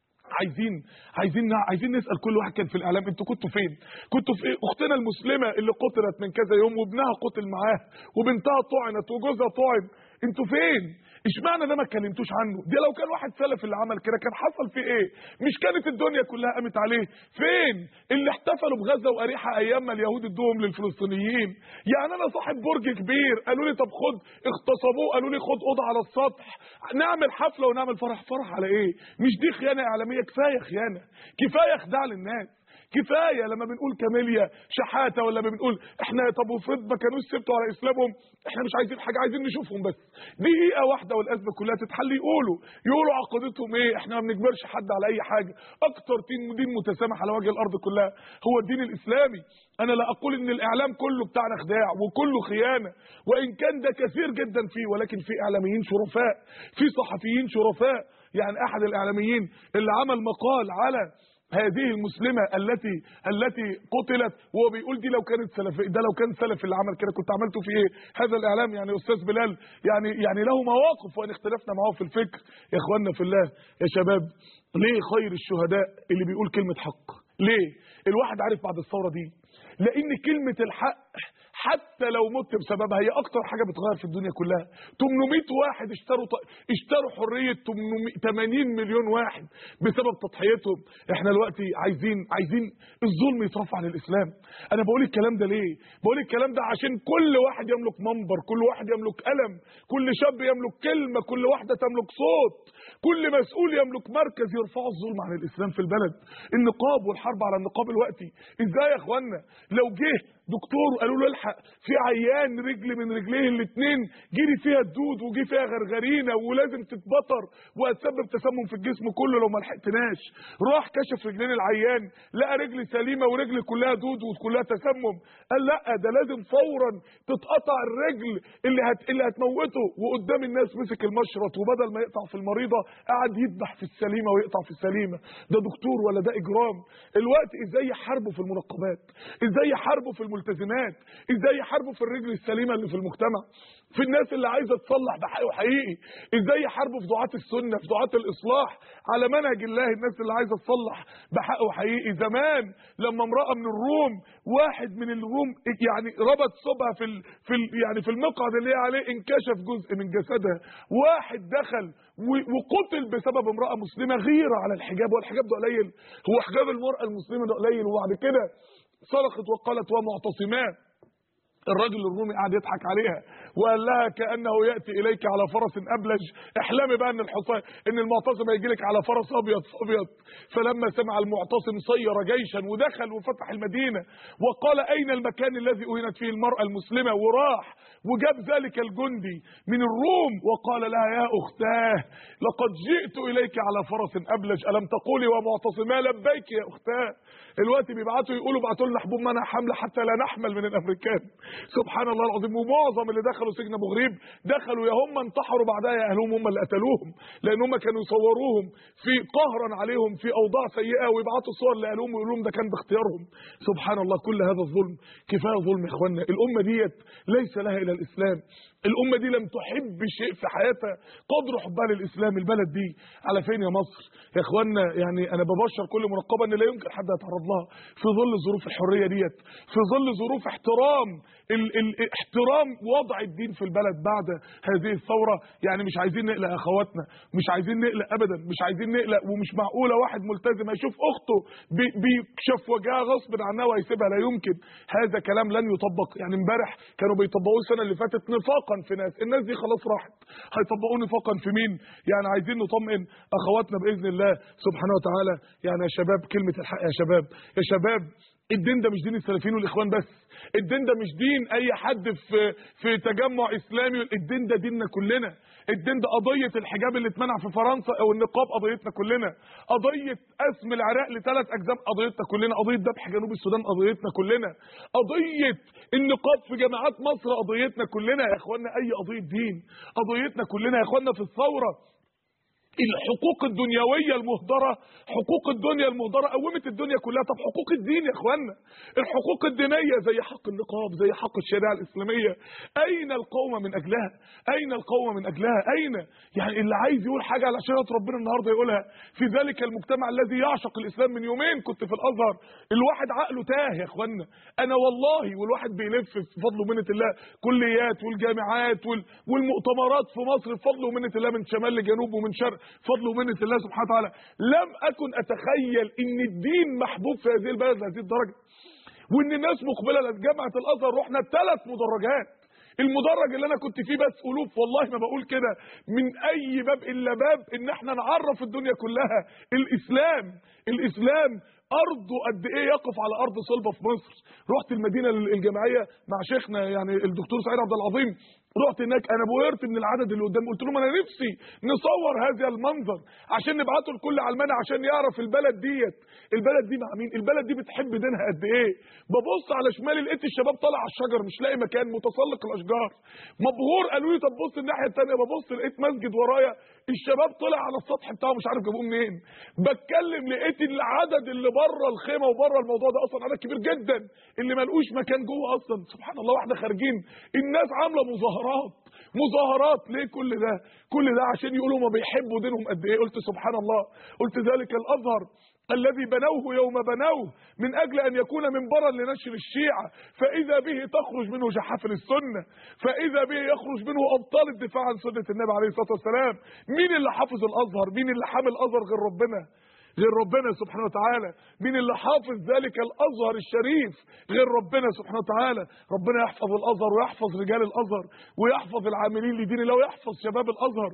عايزين عايزين عايزين نسال كل واحد كان في الاعلام انتوا كنتوا فين كنتوا في إيه؟ اختنا المسلمه اللي قتلت من كذا يوم وابنها قتل معاها وبنتها طعنت وجوزها طعن انتوا فين اشمعنى ده ما اتكلمتوش عنه دي لو كان واحد سلف اللي عمل كده كان حصل فيه ايه مش كانت الدنيا كلها قامت عليه فين اللي احتفلوا بغزه واريحه ايام ما اليهود ادوهم للفلسطينيين يعني انا صاحب برج كبير قالوا لي طب خد اغتصبوه قالوا لي خد اوضه على السطح نعمل حفله ونعمل فرح فرح على ايه مش دي خيانه اعلاميه كفايه خيانه كفايه خداع للناس كفايه لما بنقول كاميليا شحاته ولا بنقول احنا طب وفرض ما كانوش سبتوا على اسلامهم احنا مش عايزين حاجه عايزين نشوفهم بس دقيقه واحده والازمه كلها تتحل يقولوا يقولوا عقيدتهم ايه احنا ما بنجبرش حد على اي حاجه اكتر دين دين متسامح على وجه الارض كلها هو الدين الاسلامي انا لا اقول ان الاعلام كله بتاعنا خداع وكله خيانه وان كان ده كثير جدا فيه ولكن في اعلاميين شرفاء في صحفيين شرفاء يعني احد الاعلاميين اللي عمل مقال على هذه المسلمه التي التي قتلت وهو بيقول دي لو كانت سلف ده لو كان سلف اللي عمل كده كنت عملته في ايه هذا الاعلام يعني استاذ بلال يعني يعني له مواقف وان اختلفنا معاه في الفكر يا اخواننا في الله يا شباب ليه خير الشهداء اللي بيقول كلمه حق ليه الواحد عارف بعد الثوره دي لان كلمه الحق حتى لو مت بسببها هي اكتر حاجه بتغير في الدنيا كلها 800 واحد اشتروا ط... اشتروا حريه 800 80 مليون واحد بسبب تضحيتهم احنا دلوقتي عايزين عايزين الظلم يترفع عن الاسلام انا بقول الكلام ده ليه بقول الكلام ده عشان كل واحد يملك منبر كل واحد يملك قلم كل شاب يملك كلمه كل واحده تملك صوت كل مسؤول يملك مركز يرفع الظلم عن الاسلام في البلد النقاب والحرب على النقاب الوقتي ازاي يا اخوانا لو جه دكتور وقالوا له الحق في عيان رجل من رجليه الاثنين جري فيها الدود وجي فيها غرغرينه ولازم تتبطر وهتسبب تسمم في الجسم كله لو ما لحقتناش راح كشف رجلين العيان لقى رجل سليمه ورجل كلها دود وكلها تسمم قال لا ده لازم فورا تتقطع الرجل اللي هت... اللي هتموته وقدام الناس مسك المشرط وبدل ما يقطع في المريضه قعد يذبح في السليمه ويقطع في السليمه ده دكتور ولا ده اجرام الوقت ازاي يحاربوا في المنقبات ازاي يحاربوا في الم... الملتزمات ازاي يحاربوا في الرجل السليمه اللي في المجتمع في الناس اللي عايزه تصلح بحقيقي وحقيقي ازاي يحاربوا في دعاه السنه في دعاه الاصلاح على منهج الله الناس اللي عايزه تصلح بحق وحقيقي زمان لما امراه من الروم واحد من الروم يعني ربط صبها في ال في ال يعني في المقعد اللي هي عليه انكشف جزء من جسدها واحد دخل و- وقتل بسبب امراه مسلمه غيره على الحجاب والحجاب ده قليل هو حجاب المراه المسلمه ده قليل وبعد كده صرخت وقالت ومعتصمات الراجل الرومي قاعد يضحك عليها وقال لها كانه ياتي اليك على فرس ابلج احلمي بقى ان الحصان ان المعتصم هيجي لك على فرس ابيض في ابيض فلما سمع المعتصم صير جيشا ودخل وفتح المدينه وقال اين المكان الذي اهنت فيه المراه المسلمه وراح وجاب ذلك الجندي من الروم وقال لها يا اختاه لقد جئت اليك على فرس ابلج الم تقولي ومعتصما لبيك يا اختاه الوقت بيبعتوا يقولوا ابعتوا لنا حبوب منع حمله حتى لا نحمل من الامريكان سبحان الله العظيم ومعظم اللي دخلوا سجن ابو غريب دخلوا يا هم انتحروا بعدها يا اهلهم هم اللي قتلوهم لان هم كانوا يصوروهم في قهرا عليهم في اوضاع سيئه ويبعتوا صور لاهلهم ويقولوا لهم ده كان باختيارهم سبحان الله كل هذا الظلم كفايه ظلم يا اخوانا الامه ديت ليس لها الا الاسلام الامه دي لم تحب شيء في حياتها قدر حبها للاسلام البلد دي على فين يا مصر يا اخوانا يعني انا ببشر كل منقبه ان لا يمكن حد يتعرض لها في ظل ظروف الحريه ديت في ظل ظروف احترام ال ال احترام وضع الدين في البلد بعد هذه الثوره يعني مش عايزين نقلق يا اخواتنا مش عايزين نقلق ابدا مش عايزين نقلق ومش معقوله واحد ملتزم هيشوف اخته بي- بيكشف وجهها غصب عنها وهيسيبها لا يمكن هذا كلام لن يطبق يعني امبارح كانوا بيطبقوه السنه اللي فاتت نفاقا في ناس الناس دي خلاص راحت هيطبقوه نفاقا في مين يعني عايزين نطمئن اخواتنا باذن الله سبحانه وتعالى يعني يا شباب كلمه الحق يا شباب يا شباب الدين ده مش دين السلفيين والاخوان بس الدين ده مش دين اي حد في في تجمع اسلامي الدين ده ديننا كلنا الدين ده قضيه الحجاب اللي اتمنع في فرنسا او النقاب قضيتنا كلنا قضيه قسم العراق لثلاث اجزاء قضيتنا كلنا قضيه ذبح جنوب السودان قضيتنا كلنا قضيه النقاب في جامعات مصر قضيتنا كلنا يا اخوانا اي قضيه دين قضيتنا كلنا يا اخوانا في الثوره الحقوق الدنيويه المهدره حقوق الدنيا المهدره قومت الدنيا كلها طب حقوق الدين يا اخوانا الحقوق الدينيه زي حق النقاب زي حق الشريعه الاسلاميه اين القوم من اجلها اين القوم من اجلها اين يعني اللي عايز يقول حاجه على شريعه ربنا النهارده يقولها في ذلك المجتمع الذي يعشق الاسلام من يومين كنت في الازهر الواحد عقله تاه يا اخوانا انا والله والواحد بيلف في فضل ومنه الله كليات والجامعات وال- والمؤتمرات في مصر بفضل ومنه الله من شمال لجنوب ومن شرق فضل ومنه الله سبحانه وتعالى لم اكن اتخيل ان الدين محبوب في هذه البلد لهذه الدرجه وان الناس مقبله لجامعه الازهر رحنا ثلاث مدرجات المدرج اللي انا كنت فيه بس الوف والله ما بقول كده من اي باب الا باب ان احنا نعرف الدنيا كلها الاسلام الاسلام ارضه قد ايه يقف على ارض صلبه في مصر رحت المدينه الجامعيه مع شيخنا يعني الدكتور سعيد عبد العظيم رحت هناك انا بهرت من العدد اللي قدام قلت لهم انا نفسي نصور هذا المنظر عشان نبعته لكل علماني عشان يعرف البلد ديت البلد دي مع مين البلد دي بتحب دينها قد ايه ببص على شمالي لقيت الشباب طالع على الشجر مش لاقي مكان متسلق الاشجار مبهور قالوا لي طب بص الناحيه الثانيه ببص لقيت مسجد ورايا الشباب طلع على السطح بتاعه مش عارف جابوه منين بتكلم لقيت العدد اللي بره الخيمه وبره الموضوع ده اصلا عدد كبير جدا اللي ملقوش مكان جوه اصلا سبحان الله واحنا خارجين الناس عامله مظاهرات مظاهرات ليه كل ده كل ده عشان يقولوا ما بيحبوا دينهم قد ايه قلت سبحان الله قلت ذلك الازهر الذي بنوه يوم بنوه من اجل ان يكون منبرا لنشر الشيعه فاذا به تخرج منه جحافل السنه فاذا به يخرج منه ابطال الدفاع عن سنه النبي عليه الصلاه والسلام مين اللي حافظ الازهر مين اللي حامل الازهر غير ربنا غير ربنا سبحانه وتعالى مين اللي حافظ ذلك الازهر الشريف غير ربنا سبحانه وتعالى ربنا يحفظ الازهر ويحفظ رجال الازهر ويحفظ العاملين لدين الله ويحفظ شباب الازهر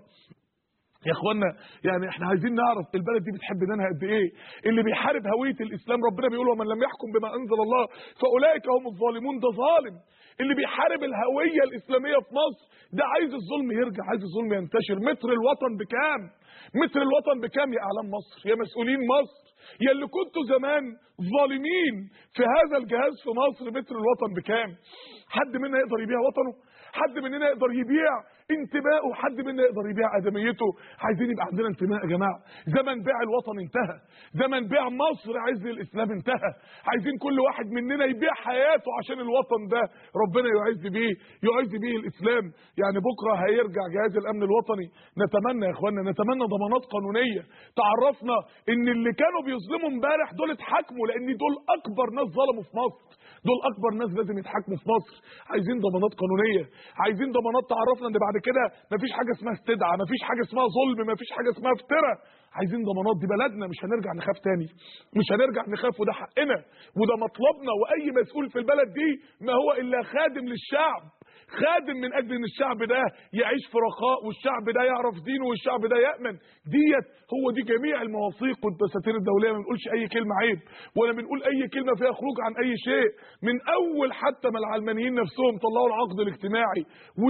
يا اخوانا يعني احنا عايزين نعرف البلد دي بتحب دينها قد ايه اللي بيحارب هويه الاسلام ربنا بيقول ومن لم يحكم بما انزل الله فاولئك هم الظالمون ده ظالم اللي بيحارب الهويه الاسلاميه في مصر ده عايز الظلم يرجع عايز الظلم ينتشر متر الوطن بكام متر الوطن بكام يا اعلام مصر يا مسؤولين مصر يا اللي كنتوا زمان ظالمين في هذا الجهاز في مصر متر الوطن بكام حد منا يقدر يبيع وطنه حد مننا يقدر يبيع انتمائه حد منا يقدر يبيع ادميته عايزين يبقى عندنا انتماء يا جماعه زمن بيع الوطن انتهى زمن بيع مصر عز الاسلام انتهى عايزين كل واحد مننا يبيع حياته عشان الوطن ده ربنا يعز بيه يعز بيه الاسلام يعني بكره هيرجع جهاز الامن الوطني نتمنى يا اخوانا نتمنى ضمانات قانونيه تعرفنا ان اللي كانوا بيظلموا امبارح دول اتحاكموا لان دول اكبر ناس ظلموا في مصر دول اكبر ناس لازم يتحاكموا في مصر عايزين ضمانات قانونيه عايزين ضمانات تعرفنا ان بعد كده مفيش حاجه اسمها استدعاء مفيش حاجه اسمها ظلم مفيش حاجه اسمها افتراء عايزين ضمانات دي بلدنا مش هنرجع نخاف تاني مش هنرجع نخاف وده حقنا وده مطلبنا واي مسؤول في البلد دي ما هو الا خادم للشعب خادم من اجل ان الشعب ده يعيش في رخاء والشعب ده يعرف دينه والشعب ده يامن ديت هو دي جميع المواثيق والدساتير الدوليه ما بنقولش اي كلمه عيب ولا بنقول اي كلمه فيها خروج عن اي شيء من اول حتى ما العلمانيين نفسهم طلعوا العقد الاجتماعي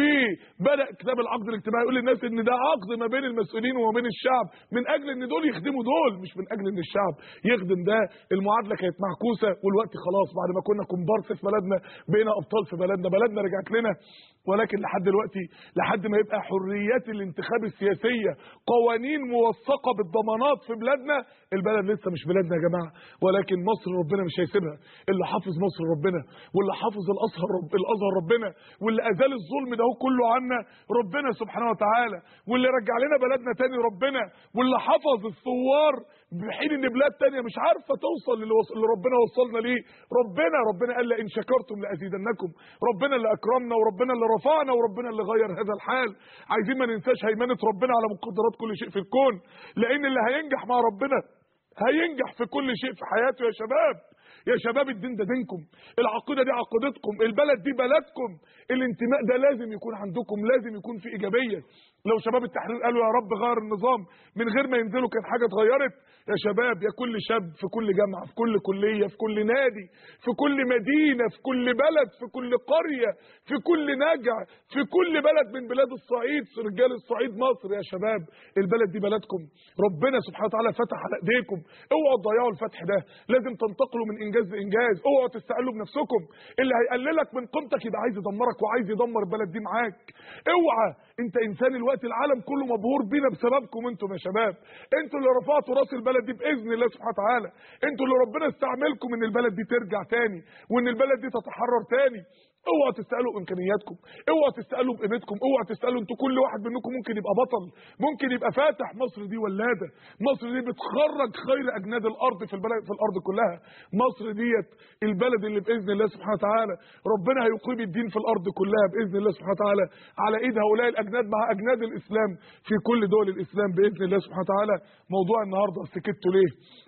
وبدا كتاب العقد الاجتماعي يقول للناس ان ده عقد ما بين المسؤولين وما بين الشعب من اجل ان دول يخدموا دول مش من اجل ان الشعب يخدم ده المعادله كانت معكوسه والوقت خلاص بعد ما كنا كومبارس في بلدنا بقينا ابطال في بلدنا بلدنا رجعت لنا ولكن لحد دلوقتي لحد ما يبقى حريات الانتخاب السياسيه قوانين موثقه بالضمانات في بلادنا البلد لسه مش بلادنا يا جماعه ولكن مصر ربنا مش هيسيبها اللي حافظ مصر ربنا واللي حافظ الازهر رب الازهر ربنا واللي ازال الظلم ده كله عنا ربنا سبحانه وتعالى واللي رجع لنا بلدنا تاني ربنا واللي حفظ الثوار بحين ان بلاد تانية مش عارفه توصل للي, وصل اللي ربنا وصلنا ليه ربنا ربنا قال لئن شكرتم لازيدنكم ربنا اللي اكرمنا وربنا اللي رفعنا وربنا اللي غير هذا الحال عايزين ما ننساش هيمنه ربنا على مقدرات كل شيء في الكون لان اللي هينجح مع ربنا هينجح في كل شيء في حياته يا شباب يا شباب الدين ده دينكم العقيده دي عقيدتكم البلد دي بلدكم الانتماء ده لازم يكون عندكم لازم يكون في ايجابيه لو شباب التحرير قالوا يا رب غير النظام من غير ما ينزلوا كانت حاجه اتغيرت يا شباب يا كل شاب في كل جامعه في كل كليه في كل نادي في كل مدينه في كل بلد في كل قريه في كل نجع في كل بلد من بلاد الصعيد رجال الصعيد مصر يا شباب البلد دي بلدكم ربنا سبحانه وتعالى فتح على ايديكم اوعوا تضيعوا الفتح ده لازم تنتقلوا من انجاز لانجاز اوعوا تستقلوا بنفسكم اللي هيقللك من قيمتك يبقى عايز يدمرك وعايز يدمر البلد دي معاك اوعى انت انسان الوقت العالم كله مبهور بينا بسببكم انتم يا شباب انتوا اللي رفعتوا راس البلد دي باذن الله سبحانه وتعالى انتوا اللي ربنا استعملكم ان البلد دي ترجع تاني وان البلد دي تتحرر تاني اوعوا تستقلوا امكانياتكم اوعوا تستقلوا بقيمتكم اوعوا تستقلوا انتوا كل واحد منكم ممكن يبقى بطل ممكن يبقى فاتح مصر دي ولاده مصر دي بتخرج خير اجناد الارض في البلد في الارض كلها مصر ديت البلد اللي باذن الله سبحانه وتعالى ربنا هيقيم الدين في الارض كلها باذن الله سبحانه وتعالى على ايد هؤلاء الاجناد مع اجناد الاسلام في كل دول الاسلام باذن الله سبحانه وتعالى موضوع النهارده سكتوا ليه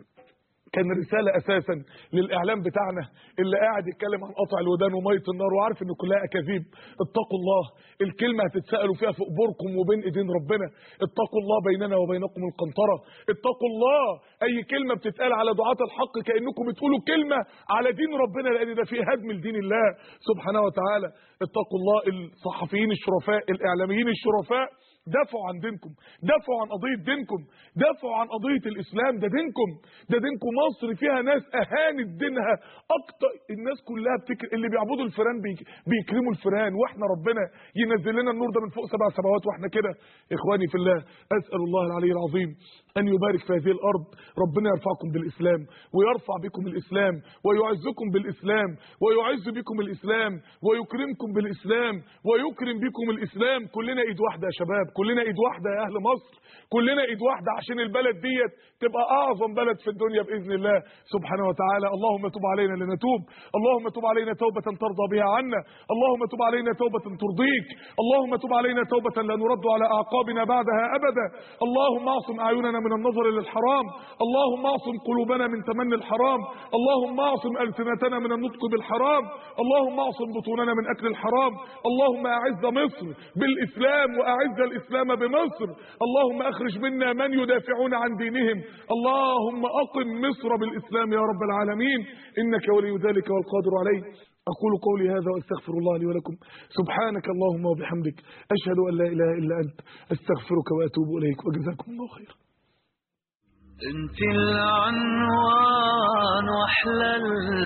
كان رساله اساسا للاعلام بتاعنا اللي قاعد يتكلم عن قطع الودان وميه النار وعارف ان كلها اكاذيب اتقوا الله الكلمه هتتسالوا فيها في قبوركم وبين ايدين ربنا اتقوا الله بيننا وبينكم القنطره اتقوا الله اي كلمه بتتقال على دعاه الحق كانكم بتقولوا كلمه على دين ربنا لان ده فيه هدم لدين الله سبحانه وتعالى اتقوا الله الصحفيين الشرفاء الاعلاميين الشرفاء دافعوا عن دينكم دافعوا عن قضيه دينكم دافعوا عن قضيه الاسلام ده دينكم ده دينكم مصر فيها ناس اهانت دينها اكتر الناس كلها بتكر اللي بيعبدوا الفيران بيك... بيكرموا الفيران واحنا ربنا ينزل لنا النور ده من فوق سبع سماوات واحنا كده اخواني في الله اسال الله العلي العظيم ان يبارك في هذه الارض ربنا يرفعكم بالاسلام ويرفع بكم الاسلام ويعزكم بالاسلام ويعز بكم الاسلام ويكرمكم بالاسلام ويكرم بكم الاسلام كلنا ايد واحده يا شباب كلنا ايد واحده يا اهل مصر كلنا ايد واحده عشان البلد ديت تبقى اعظم بلد في الدنيا باذن الله سبحانه وتعالى اللهم تب علينا لنتوب اللهم تب علينا توبه ترضى بها عنا اللهم تب علينا توبه ترضيك اللهم تب علينا توبه لا نرد على اعقابنا بعدها ابدا اللهم اعصم اعيننا من النظر للحرام اللهم اعصم قلوبنا من تمني الحرام اللهم اعصم السنتنا من النطق بالحرام اللهم اعصم بطوننا من اكل الحرام اللهم اعز مصر بالاسلام واعز الاسلام بمصر اللهم اخرج منا من يدافعون عن دينهم اللهم اقم مصر بالاسلام يا رب العالمين انك ولي ذلك والقادر عليه أقول قولي هذا وأستغفر الله لي ولكم سبحانك اللهم وبحمدك أشهد أن لا إله إلا أنت أستغفرك وأتوب إليك وجزاكم الله خيرا انت العنوان واحلى